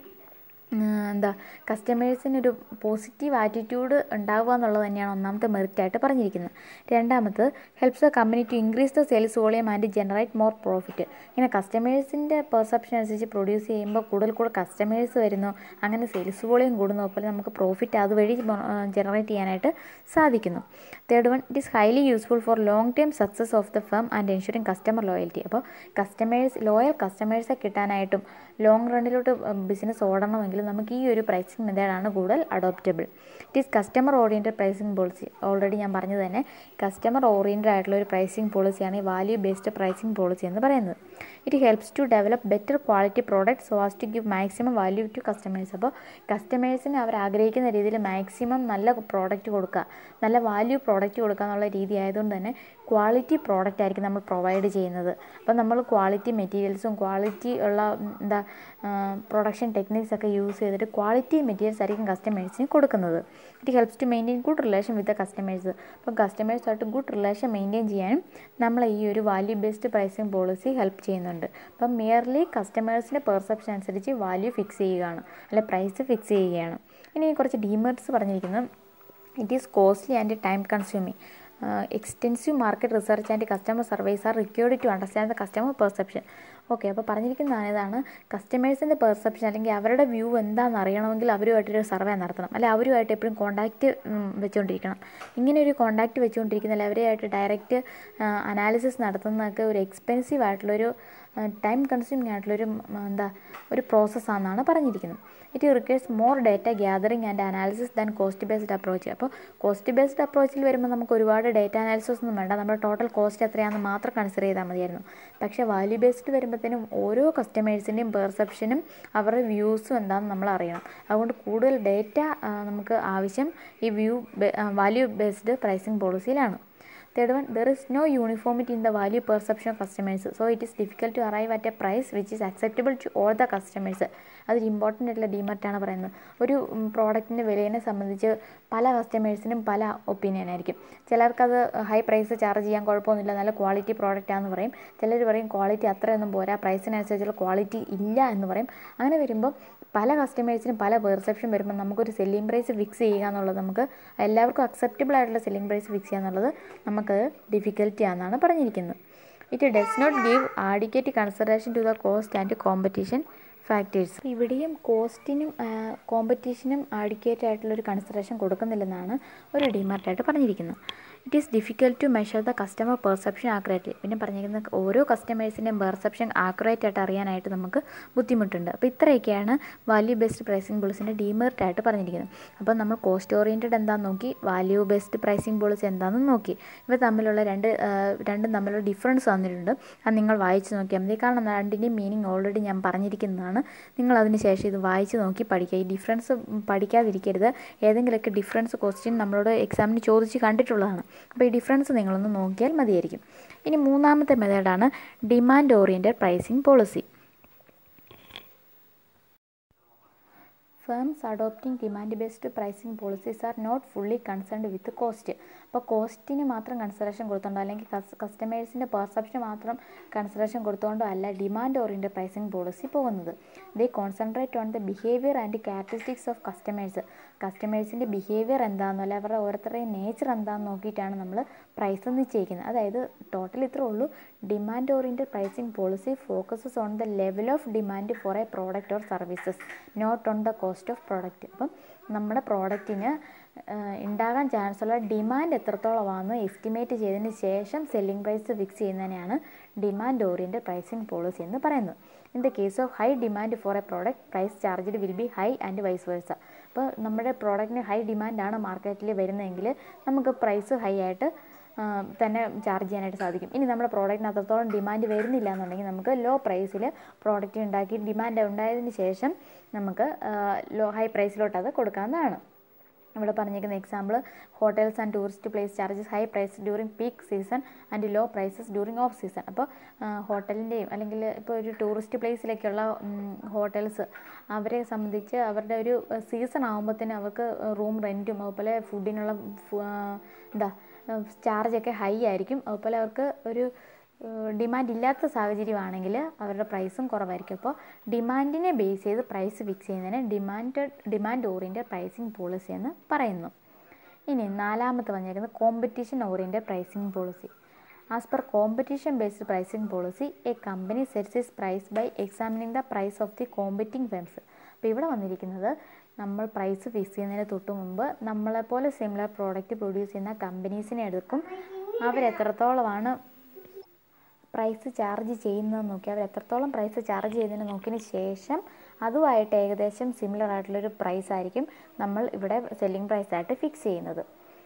എന്താ കസ്റ്റമേഴ്സിനൊരു പോസിറ്റീവ് ആറ്റിറ്റ്യൂഡ് ഉണ്ടാവുക എന്നുള്ളത് തന്നെയാണ് ഒന്നാമത്തെ മെറിറ്റായിട്ട് പറഞ്ഞിരിക്കുന്നത് രണ്ടാമത് helps the company to increase the sales volume and generate more profit ഇങ്ങനെ കസ്റ്റമേഴ്സിൻ്റെ പെർസെപ്ഷൻ അനുസരിച്ച് പ്രൊഡ്യൂസ് ചെയ്യുമ്പോൾ കൂടുതൽ കൂടുതൽ കസ്റ്റമേഴ്സ് വരുന്നു അങ്ങനെ സെയിൽസ് വോളിയം കൂടുന്നു അപ്പോൾ നമുക്ക് പ്രോഫിറ്റ് അതുവഴി ജനറേറ്റ് ചെയ്യാനായിട്ട് സാധിക്കുന്നു third one it is highly useful for long term success of the firm and ensuring customer loyalty അപ്പോൾ കസ്റ്റമേഴ്സ് ലോയൽ കസ്റ്റമേഴ്സെ കിട്ടാനായിട്ടും ലോങ് റണ്ണിലോട്ട് ബിസിനസ് ഓടണമെങ്കിൽ നമുക്ക് ഈ ഒരു പ്രൈസിങ് മെത്തേഡാണ് കൂടുതൽ adoptable it is customer oriented pricing policy already ഞാൻ പറഞ്ഞത് തന്നെ കസ്റ്റമർ ഓറിയൻറ്റഡ് ആയിട്ടുള്ള ഒരു പ്രൈസിങ് പോളിസിയാണ് ഈ വാല്യൂ ബേസ്ഡ് പ്രൈസിങ് പോളിസി എന്ന് പറയുന്നത് it helps to develop better quality product so as to give maximum value to customers അപ്പോൾ കസ്റ്റമേഴ്സിന് അവർ ആഗ്രഹിക്കുന്ന രീതിയിൽ മാക്സിമം നല്ല പ്രോഡക്റ്റ് കൊടുക്കുക നല്ല വാല്യൂ പ്രോഡക്റ്റ് കൊടുക്കുക എന്നുള്ള രീതി ആയതുകൊണ്ട് തന്നെ ക്വാളിറ്റി പ്രോഡക്റ്റ് ആയിരിക്കും നമ്മൾ പ്രൊവൈഡ് ചെയ്യുന്നത് അപ്പോൾ നമ്മൾ ക്വാളിറ്റി മെറ്റീരിയൽസും ക്വാളിറ്റി ഉള്ള എന്താ പ്രൊഡക്ഷൻ ടെക്നിക്സ് ഒക്കെ യൂസ് ചെയ്തിട്ട് ക്വാളിറ്റി മെറ്റീരിയൽസ് ആയിരിക്കും കസ്റ്റമേഴ്സിന് കൊടുക്കുന്നത് it helps to maintain good relation with the customers അപ്പോൾ കസ്റ്റമേഴ്സായിട്ട് ഗുഡ് റിലേഷൻ മെയിൻറ്റെയിൻ ചെയ്യാനും നമ്മൾ ഈ ഒരു value based pricing policy help ചെയ്യുന്നുണ്ട് അപ്പം മിയർലി കസ്റ്റമേഴ്സിൻ്റെ പെർസെപ്ഷൻ അനുസരിച്ച് വാല്യൂ ഫിക്സ് ചെയ്യുകയാണ് അല്ലെ പ്രൈസ് ഫിക്സ് ചെയ്യുകയാണ് ഇനി കുറച്ച് ഡിമെറിറ്റ്സ് പറഞ്ഞിരിക്കുന്നത് it is costly and time consuming extensive market research and customer service are required to understand the customer perception okay അപ്പോൾ പറഞ്ഞിരിക്കുന്നതാണ് ഇതാണ് കസ്റ്റമേഴ്സിൻ്റെ പെർസെപ്ഷൻ അല്ലെങ്കിൽ അവരുടെ വ്യൂ എന്താണെന്ന് അറിയണമെങ്കിൽ അവരുമായിട്ടൊരു സർവേ നടത്തണം അല്ലെ അവരുമായിട്ട് എപ്പോഴും കോൺടാക്റ്റ് വെച്ചുകൊണ്ടിരിക്കണം ഇങ്ങനെ ഒരു കോൺടാക്റ്റ് വെച്ചുകൊണ്ടിരിക്കുന്നില്ല അവരെയായിട്ട് ഡയറക്റ്റ് അനാലിസിസ് നടത്തുന്നതൊക്കെ ഒരു എക്സ്പെൻസീവ് ആയിട്ടുള്ളൊരു ടൈം കൺസ്യൂമിങ് ആയിട്ടുള്ളൊരു എന്താ ഒരു പ്രോസസ്സാണെന്നാണ് പറഞ്ഞിരിക്കുന്നത് it requires more data gathering and analysis than cost based approach അപ്പോൾ കോസ്റ്റ് ബേസ്ഡ് അപ്രോച്ചിൽ വരുമ്പോൾ നമുക്ക് ഒരുപാട് ഡേറ്റ അനാലിസിസ് ഒന്നും വേണ്ട നമ്മുടെ ടോട്ടൽ കോസ്റ്റ് എത്രയാണെന്ന് മാത്രം കൺസിഡർ ചെയ്താൽ മതിയായിരുന്നു പക്ഷേ വാല്യൂ ബേസ്ഡ് വരുമ്പോഴത്തേനും ഓരോ കസ്റ്റമേഴ്സിൻ്റെയും പെർസെപ്ഷനും അവരുടെ വ്യൂസും എന്താണെന്ന് നമ്മൾ അറിയണം അതുകൊണ്ട് കൂടുതൽ ഡേറ്റ നമുക്ക് ആവശ്യം ഈ വ്യൂ വാല്യൂ ബേസ്ഡ് പ്രൈസിങ് പോളിസിയിലാണ് third one there is no uniformity in the value perception of customers so it is difficult to arrive at a price which is acceptable to all the customers അതൊരു ഇമ്പോർട്ടൻ്റ് ആയിട്ടുള്ള ഡിമാർട്ടാണ് പറയുന്നത് ഒരു പ്രോഡക്റ്റിൻ്റെ വിലയെ സംബന്ധിച്ച് പല കസ്റ്റമേഴ്സിനും പല ഒപ്പീനിയൻ ആയിരിക്കും ചിലർക്കത് ഹൈ പ്രൈസ് ചാർജ് ചെയ്യാൻ കുഴപ്പമൊന്നുമില്ല നല്ല ക്വാളിറ്റി പ്രോഡക്റ്റ് ആണെന്ന് പറയും ചിലർ പറയും ക്വാളിറ്റി അത്രയൊന്നും പോരാ പ്രൈസിനനുസരിച്ചുള്ള ക്വാളിറ്റി ഇല്ല എന്ന് പറയും അങ്ങനെ വരുമ്പോൾ പല കസ്റ്റമേഴ്സിനും പല പെർസെപ്ഷൻ വരുമ്പോൾ നമുക്കൊരു സെല്ലിംഗ് പ്രൈസ് ഫിക്സ് ചെയ്യുക എന്നുള്ളത് നമുക്ക് എല്ലാവർക്കും അക്സെപ്റ്റബിൾ ആയിട്ടുള്ള സെല്ലിംഗ് പ്രൈസ് ഫിക്സ് ചെയ്യുക എന്നുള്ളത് നമുക്ക് ഡിഫിക്കൽറ്റി ആണെന്നാണ് പറഞ്ഞിരിക്കുന്നത് it does not give adequate consideration to the cost and competition factors ഇവിടെയും കോസ്റ്റിനും കോമ്പറ്റീഷനും ആഡിക്കേറ്റ് ആയിട്ടുള്ളൊരു കൺസിഡറേഷൻ കൊടുക്കുന്നില്ലെന്നാണ് ഒരു ഡിമാർട്ടായിട്ട് പറഞ്ഞിരിക്കുന്നത് it is difficult to measure the customer perception accurately പിന്നെ പറഞ്ഞിരിക്കുന്ന ഓരോ കസ്റ്റമേഴ്സിൻ്റെയും പെർസെപ്ഷൻ ആക്യുറേറ്റ് ആയിട്ട് അറിയാനായിട്ട് നമുക്ക് ബുദ്ധിമുട്ടുണ്ട് അപ്പോൾ ഇത്രയൊക്കെയാണ് വാല്യൂ ബേസ്ഡ് പ്രൈസിംഗ് പോളിസിൻ്റെ ഡിമെറിറ്റ് ആയിട്ട് പറഞ്ഞിരിക്കുന്നത് അപ്പോൾ നമ്മൾ കോസ്റ്റ് ഓറിയൻറ്റഡ് എന്താണെന്ന് നോക്കി വാല്യൂ ബേസ്ഡ് പ്രൈസിംഗ് പോളിസി എന്താണെന്ന് നോക്കി ഇവ തമ്മിലുള്ള രണ്ട് രണ്ടും തമ്മിലുള്ള ഡിഫറൻസ് തന്നിട്ടുണ്ട് അത് നിങ്ങൾ വായിച്ച് നോക്കിയാൽ മതി കാരണം രണ്ടിൻ്റെയും മീനിങ് ഓൾറെഡി ഞാൻ പറഞ്ഞിരിക്കുന്നതാണ് നിങ്ങൾ അതിന് ശേഷം ഇത് വായിച്ച് നോക്കി പഠിക്കുക ഈ ഡിഫറൻസ് പഠിക്കാതിരിക്കരുത് ഏതെങ്കിലുമൊക്കെ ഡിഫറൻസ് ക്വസ്റ്റ്യൻ നമ്മളോട് എക്സാമിന് ചോദിച്ച് കണ്ടിട്ടുള്ളതാണ് അപ്പോൾ ഈ ഡിഫറൻസ് നിങ്ങളൊന്ന് നോക്കിയാൽ മതിയായിരിക്കും ഇനി മൂന്നാമത്തെ മെത്തേഡാണ് demand oriented pricing policy firms adopting demand based pricing policies are not fully concerned with cost അപ്പോൾ കോസ്റ്റിന് മാത്രം കൺസിഡറേഷൻ കൊടുത്തോണ്ടോ അല്ലെങ്കിൽ കസ്റ്റമേഴ്സിൻ്റെ പെർസെപ്ഷൻ മാത്രം കൺസിഡറേഷൻ കൊടുത്തുകൊണ്ടോ അല്ല ഡിമാൻഡ് ഓറിയൻറ്റഡ് പ്രൈസിംഗ് പോളിസി പോകുന്നത് they concentrate on the behaviour and characteristics of customers കസ്റ്റമേഴ്സിൻ്റെ ബിഹേവിയർ എന്താണെന്നോ അല്ലെ അവരുടെ ഓരോരുത്തരുടെയും നേച്ചർ എന്താണെന്ന് നോക്കിയിട്ടാണ് നമ്മൾ പ്രൈസ് നിശ്ചയിക്കുന്നത് അതായത് ടോട്ടൽ ഇത്രേ ഉള്ളൂ demand oriented pricing policy focuses on the level of demand for a product or services not on the cost of product അപ്പം നമ്മുടെ പ്രോഡക്റ്റിന് ഉണ്ടാകാൻ ചാൻസ് ഉള്ള ഡിമാൻഡ് എത്രത്തോളമാണെന്ന് എസ്റ്റിമേറ്റ് ചെയ്തതിന് ശേഷം സെല്ലിംഗ് പ്രൈസ് ഫിക്സ് ചെയ്യുന്നതിനാണ് ഡിമാൻഡ് ഓറിയൻറ്റഡ് പ്രൈസിംഗ് പോളിസി എന്ന് പറയുന്നത് in the case of high demand for a product price charged will be high and vice versa അപ്പോൾ നമ്മുടെ പ്രോഡക്റ്റിന് ഹൈ ഡിമാൻഡാണ് മാർക്കറ്റിൽ വരുന്നതെങ്കിൽ നമുക്ക് പ്രൈസ് ഹൈ ആയിട്ട് തന്നെ ചാർജ് ചെയ്യാനായിട്ട് സാധിക്കും ഇനി നമ്മുടെ പ്രോഡക്റ്റിന് അത്രത്തോളം ഡിമാൻഡ് വരുന്നില്ല എന്നുണ്ടെങ്കിൽ നമുക്ക് ലോ പ്രൈസിൽ പ്രോഡക്റ്റ് ഉണ്ടാക്കി ഡിമാൻഡ് ഉണ്ടായതിന് ശേഷം നമുക്ക് ലോ ഹൈ പ്രൈസിലോട്ട് അത് കൊടുക്കാവുന്നതാണ് ഇവിടെ പറഞ്ഞിരിക്കുന്ന example hotels and tourist place charges high price during peak season and low prices during off season അപ്പോൾ ഹോട്ടലിൻ്റെയും അല്ലെങ്കിൽ ഇപ്പോൾ ഒരു ടൂറിസ്റ്റ് പ്ലേസിലേക്കുള്ള ഹോട്ടൽസ് അവരെ സംബന്ധിച്ച് അവരുടെ ഒരു സീസൺ ആകുമ്പോഴത്തേനും അവർക്ക് റൂം റെൻറ്റും അതുപോലെ ഫുഡിനുള്ള എന്താ ചാർജൊക്കെ ഹൈ ആയിരിക്കും അതുപോലെ അവർക്ക് ഒരു ഡിമാൻഡ് ഇല്ലാത്ത സാഹചര്യമാണെങ്കിൽ അവരുടെ പ്രൈസും കുറവായിരിക്കും അപ്പോൾ ഡിമാൻഡിനെ ബേസ് ചെയ്ത് പ്രൈസ് ഫിക്സ് ചെയ്യുന്നതിന് demand demand oriented pricing policy എന്ന് പറയുന്നു ഇനി നാലാമത്തെ വന്നിരിക്കുന്നത് competition oriented pricing policy as per competition based pricing policy a company sets is price by examining the price of the competing firms അപ്പോൾ ഇവിടെ വന്നിരിക്കുന്നത് നമ്മൾ പ്രൈസ് ഫിക്സ് ചെയ്യുന്നതിന് തൊട്ട് മുമ്പ് നമ്മളെപ്പോലെ സിമിലർ പ്രോഡക്റ്റ് പ്രൊഡ്യൂസ് ചെയ്യുന്ന കമ്പനീസിനെ എടുക്കും അവരെത്രത്തോളമാണ് പ്രൈസ് ചാർജ് ചെയ്യുന്നതെന്ന് നോക്കി അവർ എത്രത്തോളം പ്രൈസ് ചാർജ് ചെയ്തതിന് നോക്കിയതിന് ശേഷം അതുമായിട്ട് ഏകദേശം സിമിലർ ആയിട്ടുള്ളൊരു പ്രൈസ് ആയിരിക്കും നമ്മൾ ഇവിടെ സെല്ലിംഗ് പ്രൈസ് ആയിട്ട് ഫിക്സ് ചെയ്യുന്നത്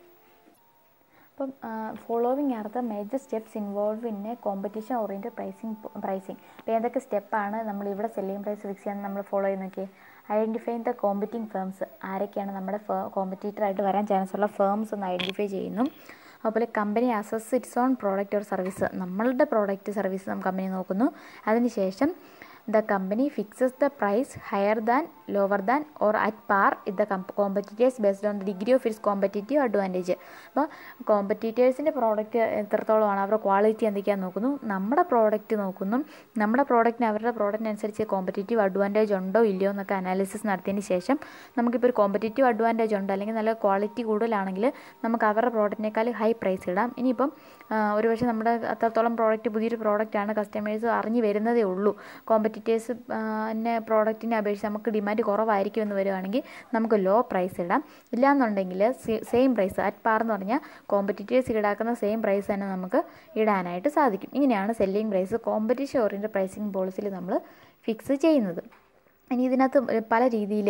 അപ്പം following are the major steps involve in a competition oriented pricing pricing അപ്പോൾ ഏതൊക്കെ സ്റ്റെപ്പാണ് നമ്മൾ ഇവിടെ സെല്ലിംഗ് പ്രൈസ് ഫിക്സ് ചെയ്യാൻ നമ്മൾ ഫോളോ ചെയ്ത് നോക്കിയേ ഐഡൻറ്റിഫൈ ദ കോമ്പറ്റിംഗ് ഫേംസ് ആരൊക്കെയാണ് നമ്മുടെ ഫേ കോമ്പറ്റീറ്ററായിട്ട് വരാൻ ചാൻസ് ഉള്ള ഫേംസ് ഒന്ന് ഐഡൻറ്റിഫൈ ചെയ്യുന്നു അതുപോലെ company assesses its on product or service നമ്മളുടെ പ്രോഡക്റ്റ് സർവീസ് നമ്മൾ കമ്പനി നോക്കുന്നു അതിനുശേഷം the company fixes the price higher than lower than or at par it the competitors based on the degree of its competitive advantage അപ്പോൾ കോമ്പറ്റീറ്റേഴ്സിൻ്റെ പ്രോഡക്റ്റ് എത്രത്തോളമാണ് അവരുടെ ക്വാളിറ്റി എന്തൊക്കെയാണെന്ന് നോക്കുന്നു നമ്മുടെ പ്രോഡക്റ്റ് നോക്കുന്നു നമ്മുടെ പ്രോഡക്റ്റിന് അവരുടെ പ്രോഡക്റ്റിനനുസരിച്ച് കോമ്പറ്റേറ്റീവ് അഡ്വാൻറ്റേജ് ഉണ്ടോ ഇല്ലയോ എന്നൊക്കെ അനാലിസിസ് നടത്തിയതിന് ശേഷം നമുക്കിപ്പോൾ ഒരു കോമ്പറ്റേറ്റീവ് അഡ്വാൻറ്റേജ് ഉണ്ട് അല്ലെങ്കിൽ നല്ല ക്വാളിറ്റി കൂടുതലാണെങ്കിൽ നമുക്ക് അവരുടെ പ്രോഡക്റ്റിനേക്കാൾ ഹൈ പ്രൈസ് ഇടാം ഇനിയിപ്പം ഒരുപക്ഷെ നമ്മുടെ അത്രത്തോളം പ്രോഡക്റ്റ് പുതിയൊരു പ്രോഡക്റ്റാണ് കസ്റ്റമേഴ്സ് അറിഞ്ഞു വരുന്നതേ ഉള്ളൂ കോമ്പറ്റീറ്റേഴ്സ് പിന്നെ പ്രോഡക്റ്റിനെ അപേക്ഷിച്ച് നമുക്ക് ഡിമാൻഡ് കുറവായിരിക്കും എന്ന് വരുവാണെങ്കിൽ നമുക്ക് ലോ പ്രൈസ് ഇടാം ഇല്ലാന്നുണ്ടെങ്കിൽ സെയിം പ്രൈസ് അറ്റ് പാർ എന്ന് പറഞ്ഞാൽ കോമ്പറ്റീറ്റേഴ്സ് ഈടാക്കുന്ന സെയിം പ്രൈസ് തന്നെ നമുക്ക് ഇടാനായിട്ട് സാധിക്കും ഇങ്ങനെയാണ് selling price competition oriented pricing പോളിസിയിൽ നമ്മൾ ഫിക്സ് ചെയ്യുന്നത് ഇനി ഇതിനകത്ത് പല രീതിയിൽ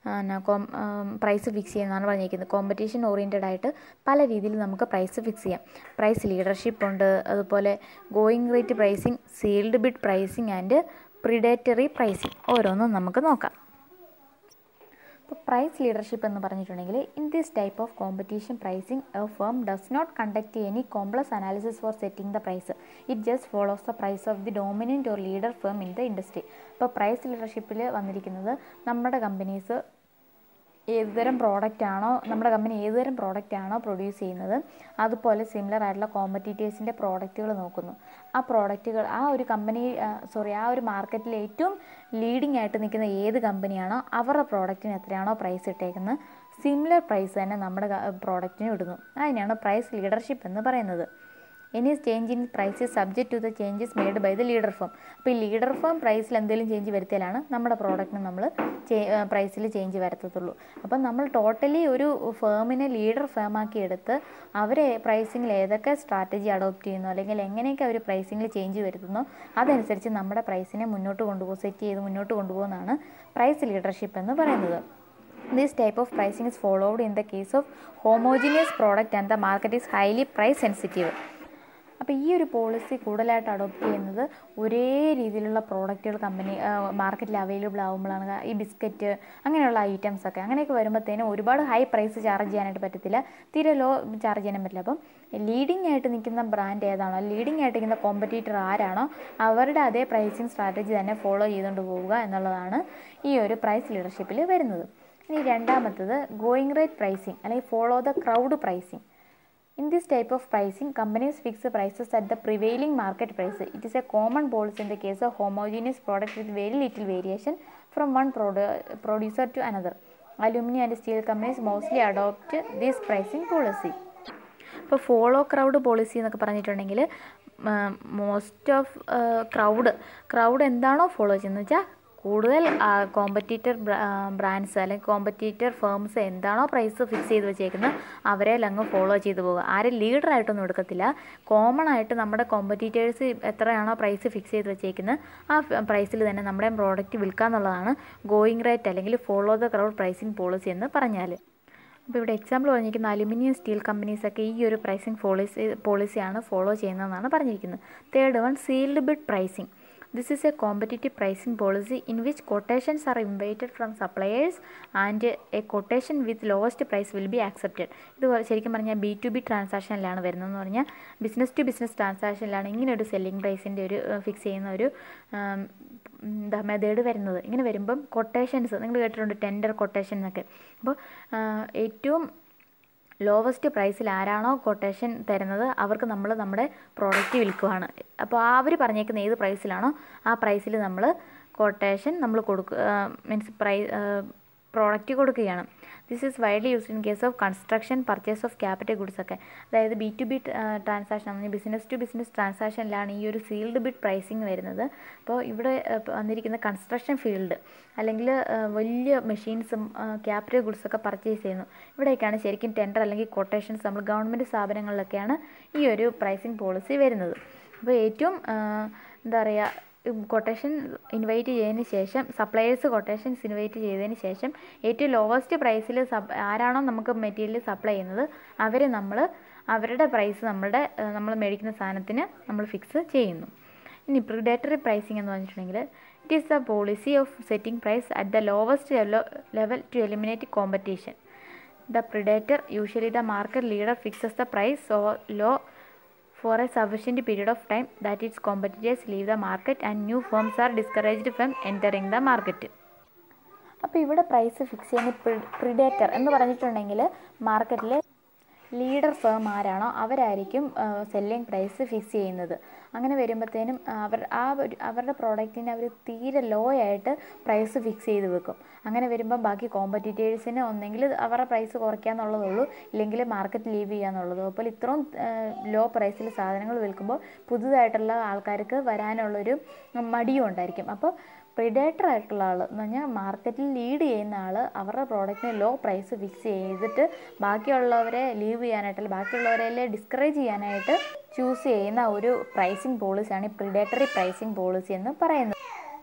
പ്രൈസ് ഫിക്സ് ചെയ്യുന്നതാണ് പറഞ്ഞിരിക്കുന്നത് കോമ്പറ്റീഷൻ ഓറിയൻറ്റഡ് ആയിട്ട് പല രീതിയിൽ നമുക്ക് പ്രൈസ് ഫിക്സ് ചെയ്യാം പ്രൈസ് ലീഡർഷിപ്പ് ഉണ്ട് അതുപോലെ going rate pricing sealed bid pricing and predatory pricing ഓരോന്നും നമുക്ക് നോക്കാം ഇപ്പോൾ പ്രൈസ് ലീഡർഷിപ്പ് എന്ന് പറഞ്ഞിട്ടുണ്ടെങ്കിൽ in this type of competition pricing a firm does not conduct any complex analysis for setting the price it just follows the price of the dominant or leader firm in the industry ഇപ്പോൾ പ്രൈസ് ലീഡർഷിപ്പിൽ വന്നിരിക്കുന്നത് നമ്മുടെ കമ്പനീസ് ഏതുതരം പ്രോഡക്റ്റ് ആണോ നമ്മുടെ കമ്പനി ഏതുതരം പ്രോഡക്റ്റ് ആണോ പ്രൊഡ്യൂസ് ചെയ്യുന്നത് അതുപോലെ സിമിലർ ആയിട്ടുള്ള കോമ്പറ്റീറ്റേഴ്സിൻ്റെ പ്രോഡക്റ്റുകൾ നോക്കുന്നു ആ പ്രോഡക്റ്റുകൾ ആ ഒരു കമ്പനി സോറി ആ ഒരു മാർക്കറ്റിൽ ഏറ്റവും ലീഡിംഗ് ആയിട്ട് നിൽക്കുന്ന ഏത് കമ്പനിയാണോ അവരുടെ പ്രോഡക്റ്റിന് എത്രയാണോ പ്രൈസ് ഇട്ടേക്കുന്നത് സിമിലർ പ്രൈസ് തന്നെ നമ്മുടെ പ്രോഡക്റ്റിന് ഇടുന്നു അതിനാണ് പ്രൈസ് ലീഡർഷിപ്പ് എന്ന് പറയുന്നത് any change in price subject to the changes made by the leader firm അപ്പോൾ ഈ ലീഡർ ഫേം പ്രൈസിൽ എന്തെങ്കിലും ചേഞ്ച് വരുത്തിയാലാണ് നമ്മുടെ പ്രോഡക്റ്റിന് നമ്മൾ പ്രൈസിൽ ചേഞ്ച് വരുത്തത്തുള്ളൂ അപ്പം നമ്മൾ ടോട്ടലി ഒരു ഫേമിനെ ലീഡർ ഫേമാക്കി എടുത്ത് അവരെ പ്രൈസിങ്ങിൽ ഏതൊക്കെ സ്ട്രാറ്റജി അഡോപ്റ്റ് ചെയ്യുന്നു അല്ലെങ്കിൽ എങ്ങനെയൊക്കെ അവർ പ്രൈസിങ്ങിൽ ചേഞ്ച് വരുത്തുന്നു അതനുസരിച്ച് നമ്മുടെ പ്രൈസിനെ മുന്നോട്ട് കൊണ്ടുപോകും സെറ്റ് ചെയ്ത് മുന്നോട്ട് കൊണ്ടുപോകുന്നതാണ് പ്രൈസ് ലീഡർഷിപ്പ് എന്ന് പറയുന്നത് This type of pricing is followed in the case of homogeneous product and the market is highly price sensitive. അപ്പോൾ ഈ ഒരു പോളിസി കൂടുതലായിട്ട് അഡോപ്റ്റ് ചെയ്യുന്നത് ഒരേ രീതിയിലുള്ള പ്രോഡക്റ്റുകൾ കമ്പനി മാർക്കറ്റിൽ അവൈലബിൾ ആകുമ്പോഴാണ് ഈ ബിസ്ക്കറ്റ് അങ്ങനെയുള്ള ഐറ്റംസ് ഒക്കെ അങ്ങനെയൊക്കെ വരുമ്പോഴത്തേനും ഒരുപാട് ഹൈ പ്രൈസ് ചാർജ് ചെയ്യാനായിട്ട് പറ്റത്തില്ല തീരെ ലോ ചാർജ് ചെയ്യാനും പറ്റില്ല അപ്പം ലീഡിംഗ് ആയിട്ട് നിൽക്കുന്ന ബ്രാൻഡ് ഏതാണോ ലീഡിംഗ് ആയിട്ട് നിൽക്കുന്ന കോമ്പറ്റീറ്റർ ആരാണോ അവരുടെ അതേ പ്രൈസിങ് സ്ട്രാറ്റജി തന്നെ ഫോളോ ചെയ്തുകൊണ്ട് പോവുക എന്നുള്ളതാണ് ഈ ഒരു പ്രൈസ് ലീഡർഷിപ്പിൽ വരുന്നത് ഇനി രണ്ടാമത്തത് ഗോയിങ് റേറ്റ് പ്രൈസിങ് അല്ലെങ്കിൽ follow the crowd pricing In this type of pricing, companies fix the prices at the prevailing market price. It is a common policy in the case of homogeneous product with very little variation from one produ- producer to another. Aluminium and steel companies mostly adopt this pricing policy. ഇപ്പോൾ ഫോളോ ക്രൗഡ് പോളിസി എന്നൊക്കെ പറഞ്ഞിട്ടുണ്ടെങ്കിൽ മോസ്റ്റ് ഓഫ് ക്രൗഡ് ക്രൗഡ് എന്താണോ ഫോളോ ചെയ്യുന്നത് വെച്ചാൽ കൂടുതൽ കോമ്പറ്റീറ്റർ ബ്രാൻഡ്സ് അല്ലെങ്കിൽ കോമ്പറ്റീറ്റർ ഫേംസ് എന്താണോ പ്രൈസ് ഫിക്സ് ചെയ്ത് വെച്ചേക്കുന്നത് അവരെ അങ്ങ് ഫോളോ ചെയ്ത് പോകുക ആരും ലീഡറായിട്ടൊന്നും എടുക്കത്തില്ല കോമൺ ആയിട്ട് നമ്മുടെ കോമ്പറ്റീറ്റേഴ്സ് എത്രയാണോ പ്രൈസ് ഫിക്സ് ചെയ്ത് വെച്ചേക്കുന്നത് ആ പ്രൈസിൽ തന്നെ നമ്മുടെ പ്രോഡക്റ്റ് വിൽക്കുക എന്നുള്ളതാണ് ഗോയിങ് റേറ്റ് അല്ലെങ്കിൽ follow the crowd pricing policy എന്ന് പറഞ്ഞാൽ അപ്പോൾ ഇവിടെ എക്സാമ്പിൾ പറഞ്ഞിരിക്കുന്ന അലുമിനിയം സ്റ്റീൽ കമ്പനീസൊക്കെ ഈ ഒരു പ്രൈസിങ് പോളിസി പോളിസിയാണ് ഫോളോ ചെയ്യുന്നതെന്നാണ് പറഞ്ഞിരിക്കുന്നത് third one sealed bid pricing This is a competitive pricing policy in which quotations are invited from suppliers and a quotation with lowest price will be accepted. ഇത് ശരിക്കും പറഞ്ഞാൽ ബി ടു ബി ട്രാൻസാക്ഷനിലാണ് വരുന്നതെന്ന് പറഞ്ഞാൽ ബിസിനസ് ടു ബിസിനസ് ട്രാൻസാക്ഷനിലാണ് ഇങ്ങനെ ഒരു സെല്ലിംഗ് പ്രൈസിൻ്റെ ഒരു ഫിക്സ് ചെയ്യുന്ന ഒരു എന്താ മെത്തേഡ് വരുന്നത് ഇങ്ങനെ വരുമ്പം കൊട്ടേഷൻസ് നിങ്ങൾ കേട്ടിട്ടുണ്ട് ടെൻഡർ കൊട്ടേഷൻ എന്നൊക്കെ അപ്പോൾ ഏറ്റവും ലോവസ്റ്റ് പ്രൈസിൽ ആരാണോ കൊട്ടേഷൻ തരുന്നത് അവർക്ക് നമ്മൾ നമ്മുടെ പ്രോഡക്റ്റ് വിൽക്കുവാണ് അപ്പോൾ അവർ പറഞ്ഞേക്കുന്ന ഏത് പ്രൈസിലാണോ ആ പ്രൈസിൽ നമ്മൾ കൊട്ടേഷൻ നമ്മൾ കൊടുക്കുക മീൻസ് പ്രൈ പ്രോഡക്റ്റ് കൊടുക്കുകയാണ് this is widely used in case of construction purchase of capital goods ഒക്കെ അതായത് B to B transaction business to business ട്രാൻസാക്ഷനിലാണ് ഈ ഒരു സീൽഡ് ബിഡ് പ്രൈസിങ് വരുന്നത് അപ്പോൾ ഇവിടെ വന്നിരിക്കുന്ന കൺസ്ട്രക്ഷൻ ഫീൽഡ് അല്ലെങ്കിൽ വലിയ മെഷീൻസും ക്യാപിറ്റൽ ഗുഡ്സ് ഒക്കെ പർച്ചേസ് ചെയ്യുന്നു ഇവിടെയൊക്കെയാണ് ശരിക്കും ടെൻഡർ അല്ലെങ്കിൽ കൊട്ടേഷൻസ് നമ്മൾ ഗവൺമെൻറ് സ്ഥാപനങ്ങളിലൊക്കെയാണ് ഈ ഒരു പ്രൈസിങ് പോളിസി വരുന്നത് അപ്പോൾ ഏറ്റവും എന്താ പറയുക കൊട്ടേഷൻ ഇൻവൈറ്റ് ചെയ്തതിന് ശേഷം സപ്ലയേഴ്സ് കൊട്ടേഷൻസ് ഇൻവൈറ്റ് ചെയ്തതിന് ശേഷം ഏറ്റവും ലോവസ്റ്റ് പ്രൈസിൽ സബ് ആരാണോ നമുക്ക് മെറ്റീരിയൽ സപ്ലൈ ചെയ്യുന്നത് അവരെ നമ്മൾ അവരുടെ പ്രൈസ് നമ്മളുടെ നമ്മൾ മേടിക്കുന്ന സാധനത്തിന് നമ്മൾ ഫിക്സ് ചെയ്യുന്നു ഇനി പ്രിഡേറ്ററി പ്രൈസിങ് എന്ന് പറഞ്ഞിട്ടുണ്ടെങ്കിൽ it is the policy of setting price at the lowest level to eliminate competition the predator usually the market leader fixes the price so low for a sufficient period of time that its competitors leave the market and new firms are discouraged from entering the market. അപ്പോൾ ഇവിടെ പ്രൈസ് ഫിക്സ് ചെയ്യുന്ന പ്രിഡേറ്റർ എന്ന് പറഞ്ഞിട്ടുണ്ടെങ്കിൽ മാർക്കറ്റിൽ ലീഡർ ഫേം ആരാണോ അവരായിരിക്കും സെല്ലിംഗ് പ്രൈസ് ഫിക്സ് ചെയ്യുന്നത് അങ്ങനെ വരുമ്പോഴത്തേനും അവർ ആ ഒരു അവരുടെ പ്രോഡക്റ്റിന് അവർ തീരെ ലോ ആയിട്ട് പ്രൈസ് ഫിക്സ് ചെയ്ത് വെക്കും അങ്ങനെ വരുമ്പം ബാക്കി കോമ്പറ്റീറ്റേഴ്സിന് ഒന്നെങ്കിൽ അവരുടെ പ്രൈസ് കുറയ്ക്കാന്നുള്ളതുള്ളൂ ഇല്ലെങ്കിൽ മാർക്കറ്റ് ലീവ് ചെയ്യാന്നുള്ളൂ അപ്പോൾ ഇത്രയും ലോ പ്രൈസിൽ സാധനങ്ങൾ വിൽക്കുമ്പോൾ പുതുതായിട്ടുള്ള ആൾക്കാർക്ക് വരാനുള്ളൊരു മടിയും ഉണ്ടായിരിക്കും അപ്പോൾ പ്രിഡേറ്റർ ആയിട്ടുള്ള ആൾ എന്ന് പറഞ്ഞാൽ മാർക്കറ്റിൽ ലീഡ് ചെയ്യുന്ന ആൾ അവരുടെ പ്രോഡക്റ്റിന് ലോ പ്രൈസ് ഫിക്സ് ചെയ്തിട്ട് ബാക്കിയുള്ളവരെ ലീവ് ചെയ്യാനായിട്ട് അല്ലെങ്കിൽ ബാക്കിയുള്ളവരെ ഡിസ്കറേജ് ചെയ്യാനായിട്ട് ചൂസ് ചെയ്യുന്ന ഒരു പ്രൈസിങ് പോളിസിയാണ് ഈ പ്രിഡേറ്ററി പ്രൈസിങ് പോളിസി എന്ന് പറയുന്നത്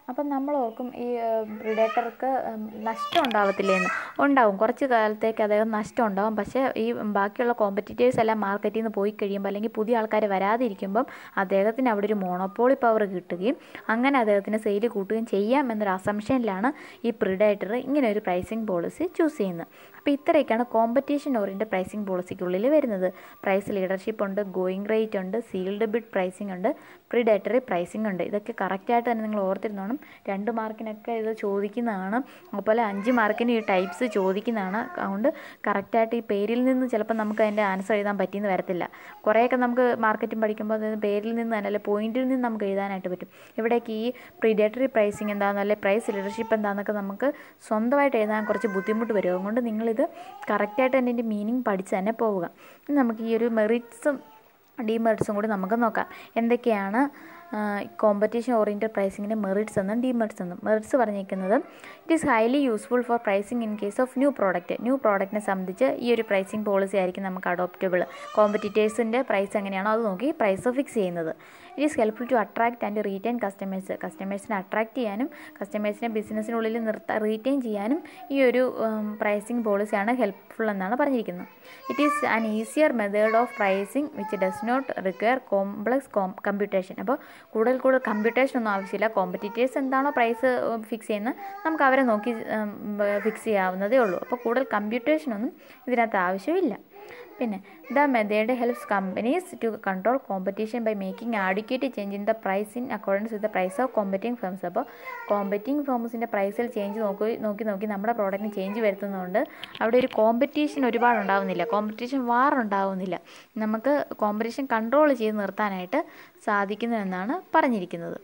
അപ്പം നമ്മൾ ഓർക്കും ഈ പ്രിഡേറ്റർക്ക് നഷ്ടം ഉണ്ടാവത്തില്ലേന്ന് ഉണ്ടാവും കുറച്ച് കാലത്തേക്ക് അദ്ദേഹം നഷ്ടം ഉണ്ടാവും പക്ഷേ ഈ ബാക്കിയുള്ള കോമ്പറ്റീറ്റേഴ്സ് എല്ലാം മാർക്കറ്റിൽ നിന്ന് പോയി കഴിയുമ്പോൾ അല്ലെങ്കിൽ പുതിയ ആൾക്കാർ വരാതിരിക്കുമ്പം അദ്ദേഹത്തിന് അവിടെ ഒരു മോണോപ്പോളി പവർ കിട്ടുകയും അങ്ങനെ അദ്ദേഹത്തിന് സെയിൽ കൂട്ടുകയും ചെയ്യാം എന്നൊരു അസംഷനിലാണ് ഈ പ്രിഡേറ്റർ ഇങ്ങനെ ഒരു പ്രൈസിങ് പോളിസി ചൂസ് ചെയ്യുന്നത് അപ്പോൾ ഇത്രയൊക്കെയാണ് കോമ്പറ്റീഷൻ ഓറിയൻറ്റഡ് പ്രൈസിങ് പോളിസിക്കുള്ളിൽ വരുന്നത് പ്രൈസ് ലീഡർഷിപ്പ് ഉണ്ട് ഗോയിങ് റേറ്റ് ഉണ്ട് സീൽഡ് ബിഡ് പ്രൈസിംഗ് ഉണ്ട് പ്രിഡേറ്ററി പ്രൈസിംഗ് ഉണ്ട് ഇതൊക്കെ കറക്റ്റായിട്ട് തന്നെ നിങ്ങൾ ഓർത്തിരുന്നോണം രണ്ട് മാർക്കിനൊക്കെ ഇത് ചോദിക്കുന്നതാണ് അതുപോലെ അഞ്ച് മാർക്കിന് ഈ ടൈപ്സ് ചോദിക്കുന്നതാണ് അതുകൊണ്ട് കറക്റ്റായിട്ട് ഈ പേരിൽ നിന്ന് ചിലപ്പോൾ നമുക്ക് അതിൻ്റെ ആൻസർ എഴുതാൻ പറ്റിയെന്ന് വരത്തില്ല കുറേയൊക്കെ നമുക്ക് മാർക്കറ്റിംഗ് പഠിക്കുമ്പോൾ അത് പേരിൽ നിന്ന് തന്നെ അല്ലെ പോയിന്റിൽ നിന്ന് നമുക്ക് എഴുതാനായിട്ട് പറ്റും ഇവിടേക്ക് ഈ പ്രിഡേറ്ററി പ്രൈസിങ് എന്താണെന്നോ അല്ലെ പ്രൈസ് ലീഡർഷിപ്പ് എന്താണെന്നൊക്കെ നമുക്ക് സ്വന്തമായിട്ട് എഴുതാൻ കുറച്ച് ബുദ്ധിമുട്ട് വരും അതുകൊണ്ട് നിങ്ങളിത് കറക്റ്റായിട്ട് തന്നെ ഇതിൻ്റെ മീനിങ് പഠിച്ച് തന്നെ പോവുക ഇനി നമുക്ക് ഈ ഒരു മെറിറ്റ്സും ഡിമെറിറ്റ്സും കൂടി നമുക്ക് നോക്കാം എന്തൊക്കെയാണ് കോമ്പറ്റീഷൻ ഓറിയൻറ്റഡ് പ്രൈസിങ്ങിൻ്റെ മെറിറ്റ്സ് എന്നും ഡിമെറിറ്റ്സ് എന്നും മെറിറ്റ്സ് പറഞ്ഞിരിക്കുന്നത് it is highly useful for pricing in case of new product new പ്രോഡക്റ്റിനെ സംബന്ധിച്ച് ഈ ഒരു പ്രൈസിങ് പോളിസി ആയിരിക്കും നമുക്ക് അഡോപ്റ്റബിൾ കോമ്പറ്റീറ്റേഴ്സിൻ്റെ പ്രൈസ് എങ്ങനെയാണോ അത് നോക്കി പ്രൈസ് ഫിക്സ് ചെയ്യുന്നത് it is helpful to attract and retain customers കസ്റ്റമേഴ്സിനെ അട്രാക്ട് ചെയ്യാനും കസ്റ്റമേഴ്സിനെ ബിസിനസ്സിനുള്ളിൽ നിർത്താൻ റീറ്റെയിൻ ചെയ്യാനും ഈ ഒരു പ്രൈസിങ് പോളിസിയാണ് ഹെൽപ്ഫുൾ എന്നാണ് പറഞ്ഞിരിക്കുന്നത് it is an easier method of pricing which does not require complex കോം കമ്പ്യൂട്ടേഷൻ അപ്പോൾ കൂടുതൽ കൂടുതൽ കമ്പ്യൂട്ടേഷൻ ഒന്നും ആവശ്യമില്ല കോമ്പറ്റീറ്റേഴ്സ് എന്താണോ പ്രൈസ് ഫിക്സ് ചെയ്യുന്നത് നമുക്ക് അവരെ നോക്കി ഫിക്സ് ചെയ്യാവുന്നതേ ഉള്ളൂ അപ്പോൾ കൂടുതൽ കമ്പ്യൂട്ടേഷൻ ഒന്നും ഇതിനകത്ത് ആവശ്യമില്ല പിന്നെ the method helps companies to control competition by making adequate change in the price in accordance with the price of competing firms അപ്പോൾ കോമ്പറ്റിംഗ് ഫേംസിൻ്റെ പ്രൈസിൽ ചേഞ്ച് നോക്കി നോക്കി നോക്കി നമ്മുടെ പ്രോഡക്റ്റിന് ചേഞ്ച് വരുത്തുന്നതുകൊണ്ട് അവിടെ ഒരു കോമ്പറ്റീഷൻ ഒരുപാട് ഉണ്ടാവുന്നില്ല കോമ്പറ്റീഷൻ വാർ ഉണ്ടാവുന്നില്ല നമുക്ക് കോമ്പറ്റീഷൻ കൺട്രോൾ ചെയ്ത് നിർത്താനായിട്ട് സാധിക്കുന്നു എന്നാണ് പറഞ്ഞിരിക്കുന്നത്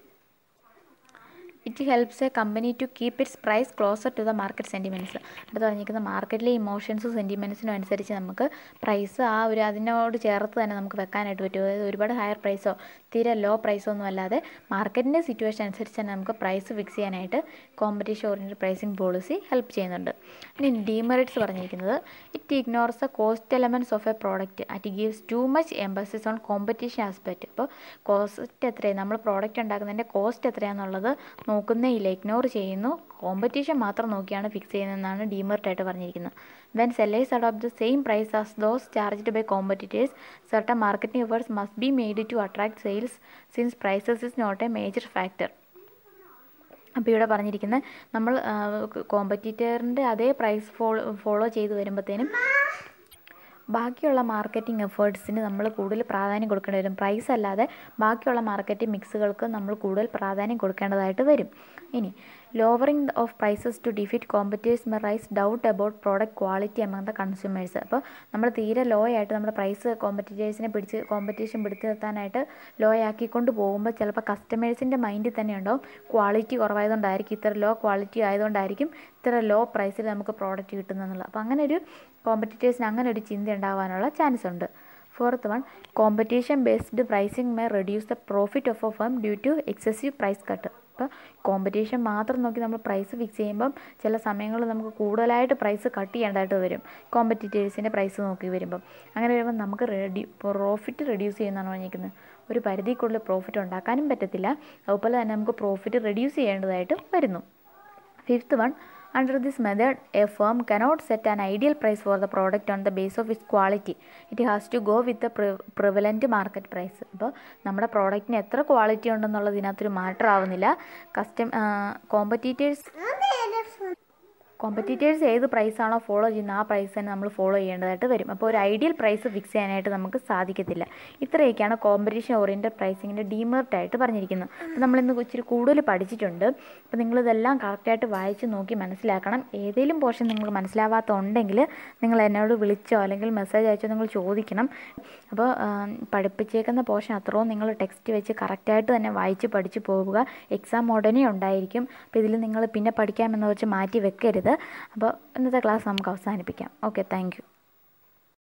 it helps a company to keep its price closer to the market sentiments അടുത്ത് പറഞ്ഞിരിക്കുന്ന മാർക്കറ്റിലെ ഇമോഷൻസും സെൻറ്റിമെൻറ്റ്സിനും അനുസരിച്ച് നമുക്ക് പ്രൈസ് ആ ഒരു അതിനോട് ചേർത്ത് തന്നെ നമുക്ക് വെക്കാനായിട്ട് പറ്റും അതായത് ഒരുപാട് ഹയർ പ്രൈസോ തീരെ ലോ പ്രൈസോ ഒന്നും അല്ലാതെ മാർക്കറ്റിൻ്റെ സിറ്റുവേഷൻ അനുസരിച്ച് തന്നെ നമുക്ക് പ്രൈസ് ഫിക്സ് ചെയ്യാനായിട്ട് competition oriented pricing policy help ചെയ്യുന്നുണ്ട് ഇനി ഡിമെറിറ്റ്സ് പറഞ്ഞിരിക്കുന്നത് it ignores the cost elements of a product at gives too much emphasis on competition aspect അപ്പോൾ കോസ്റ്റ് എത്രയാണ് നമ്മൾ പ്രോഡക്റ്റ് ഉണ്ടാക്കുന്നതിൻ്റെ കോസ്റ്റ് എത്രയാണെന്നുള്ളത് നോക്കുന്നേ ഇല്ല ഇഗ്നോർ ചെയ്യുന്നു കോമ്പറ്റീഷൻ മാത്രം നോക്കിയാണ് ഫിക്സ് ചെയ്യുന്നതെന്നാണ് ഡിമെറിറ്റ് ആയിട്ട് പറഞ്ഞിരിക്കുന്നത് when sellers adopt the same price as those charged by competitors certain marketing efforts must be made to attract sales since prices is not a major factor അപ്പോൾ ഇവിടെ പറഞ്ഞിരിക്കുന്നത് നമ്മൾ കോമ്പറ്റീറ്ററിൻ്റെ അതേ പ്രൈസ് ഫോളോ ഫോളോ ചെയ്ത് വരുമ്പോഴത്തേനും ബാക്കിയുള്ള മാർക്കറ്റിംഗ് എഫേർട്സിന് നമ്മൾ കൂടുതൽ പ്രാധാന്യം കൊടുക്കേണ്ടി വരും പ്രൈസ് അല്ലാതെ ബാക്കിയുള്ള മാർക്കറ്റിംഗ് മിക്സുകൾക്ക് നമ്മൾ കൂടുതൽ പ്രാധാന്യം കൊടുക്കേണ്ടതായിട്ട് വരും ഇനി lowering of prices to defeat competitors may raise doubt about product quality among the consumers അപ്പോൾ നമ്മൾ തീരെ ലോ ആയിട്ട് നമ്മുടെ പ്രൈസ് കോമ്പറ്റീറ്റേഴ്സിനെ പിടിച്ച് കോമ്പറ്റീഷൻ പിടിച്ചു നിർത്താനായിട്ട് ലോ ആക്കിക്കൊണ്ട് പോകുമ്പോൾ ചിലപ്പോൾ കസ്റ്റമേഴ്സിൻ്റെ മൈൻഡിൽ തന്നെ ഉണ്ടാവും ക്വാളിറ്റി കുറവായതുകൊണ്ടായിരിക്കും ഇത്ര ലോ ക്വാളിറ്റി ആയതുകൊണ്ടായിരിക്കും ഇത്ര ലോ പ്രൈസിൽ നമുക്ക് പ്രോഡക്റ്റ് കിട്ടുന്നതെന്നുള്ളത് അപ്പോൾ അങ്ങനെ ഒരു കോമ്പറ്റീറ്റേഴ്സിന് അങ്ങനെ ഒരു ചിന്ത ഉണ്ടാകാനുള്ള ചാൻസ് ഉണ്ട് fourth one competition based pricing may reduce the profit of a firm due to excessive price cut അപ്പോൾ കോമ്പറ്റീഷൻ മാത്രം നോക്കി നമ്മൾ പ്രൈസ് ഫിക്സ് ചെയ്യുമ്പം ചില സമയങ്ങളിൽ നമുക്ക് കൂടുതലായിട്ട് പ്രൈസ് കട്ട് ചെയ്യേണ്ടതായിട്ട് വരും കോമ്പറ്റീറ്റേഴ്സിൻ്റെ പ്രൈസ് നോക്കി വരുമ്പം അങ്ങനെ വരുമ്പോൾ നമുക്ക് റെഡ്യൂ പ്രോഫിറ്റ് റെഡ്യൂസ് ചെയ്യുന്നതാണ് പറഞ്ഞിരിക്കുന്നത് ഒരു പരിധിക്കുള്ളിൽ പ്രോഫിറ്റ് ഉണ്ടാക്കാനും പറ്റത്തില്ല അതുപോലെ തന്നെ നമുക്ക് പ്രോഫിറ്റ് റെഡ്യൂസ് ചെയ്യേണ്ടതായിട്ട് വരുന്നു fifth one Under this method, a firm cannot set an ideal price for the product on the base of its quality. It has to go with the pre- prevalent market price. അപ്പോൾ നമ്മുടെ പ്രോഡക്റ്റിന് എത്ര ക്വാളിറ്റി ഉണ്ടെന്നുള്ളത് ഇതിനകത്തൊരു മാറ്റർ ആവുന്നില്ല കസ്റ്റം കോമ്പറ്റീറ്റേഴ്സ് കോമ്പറ്റീറ്റേഴ്സ് ഏത് പ്രൈസാണോ ഫോളോ ചെയ്യുന്നത് ആ പ്രൈസ് തന്നെ നമ്മൾ ഫോളോ ചെയ്യേണ്ടതായിട്ട് വരും അപ്പോൾ ഒരു ഐഡിയൽ പ്രൈസ് ഫിക്സ് ചെയ്യാനായിട്ട് നമുക്ക് സാധിക്കത്തില്ല ഇത്രയൊക്കെയാണ് കോമ്പറ്റീഷൻ ഓറിയൻറ്റഡ് പ്രൈസിങ്ങിൻ്റെ ഡീമേർട്ട് ആയിട്ട് പറഞ്ഞിരിക്കുന്നത് അപ്പോൾ നമ്മളിന്ന് ഇച്ചിരി കൂടുതൽ പഠിച്ചിട്ടുണ്ട് അപ്പോൾ നിങ്ങളിതെല്ലാം കറക്റ്റായിട്ട് വായിച്ച് നോക്കി മനസ്സിലാക്കണം ഏതെങ്കിലും പോർഷൻ നിങ്ങൾക്ക് മനസ്സിലാവാത്ത ഉണ്ടെങ്കിൽ നിങ്ങൾ എന്നോട് വിളിച്ചോ അല്ലെങ്കിൽ മെസ്സേജ് അയച്ചോ നിങ്ങൾ ചോദിക്കണം അപ്പോൾ പഠിപ്പിച്ചേക്കുന്ന പോർഷൻ അത്രയും നിങ്ങൾ ടെക്സ്റ്റ് വെച്ച് കറക്റ്റായിട്ട് തന്നെ വായിച്ച് പഠിച്ച് പോവുക എക്സാം ഉടനെ ഉണ്ടായിരിക്കും അപ്പോൾ ഇതിൽ നിങ്ങൾ പിന്നെ പഠിക്കാമെന്ന് വെച്ച് മാറ്റി വെക്കരുത് അപ്പോൾ ഇന്നത്തെ ക്ലാസ് നമുക്ക് അവസാനിപ്പിക്കാം ഓക്കെ താങ്ക്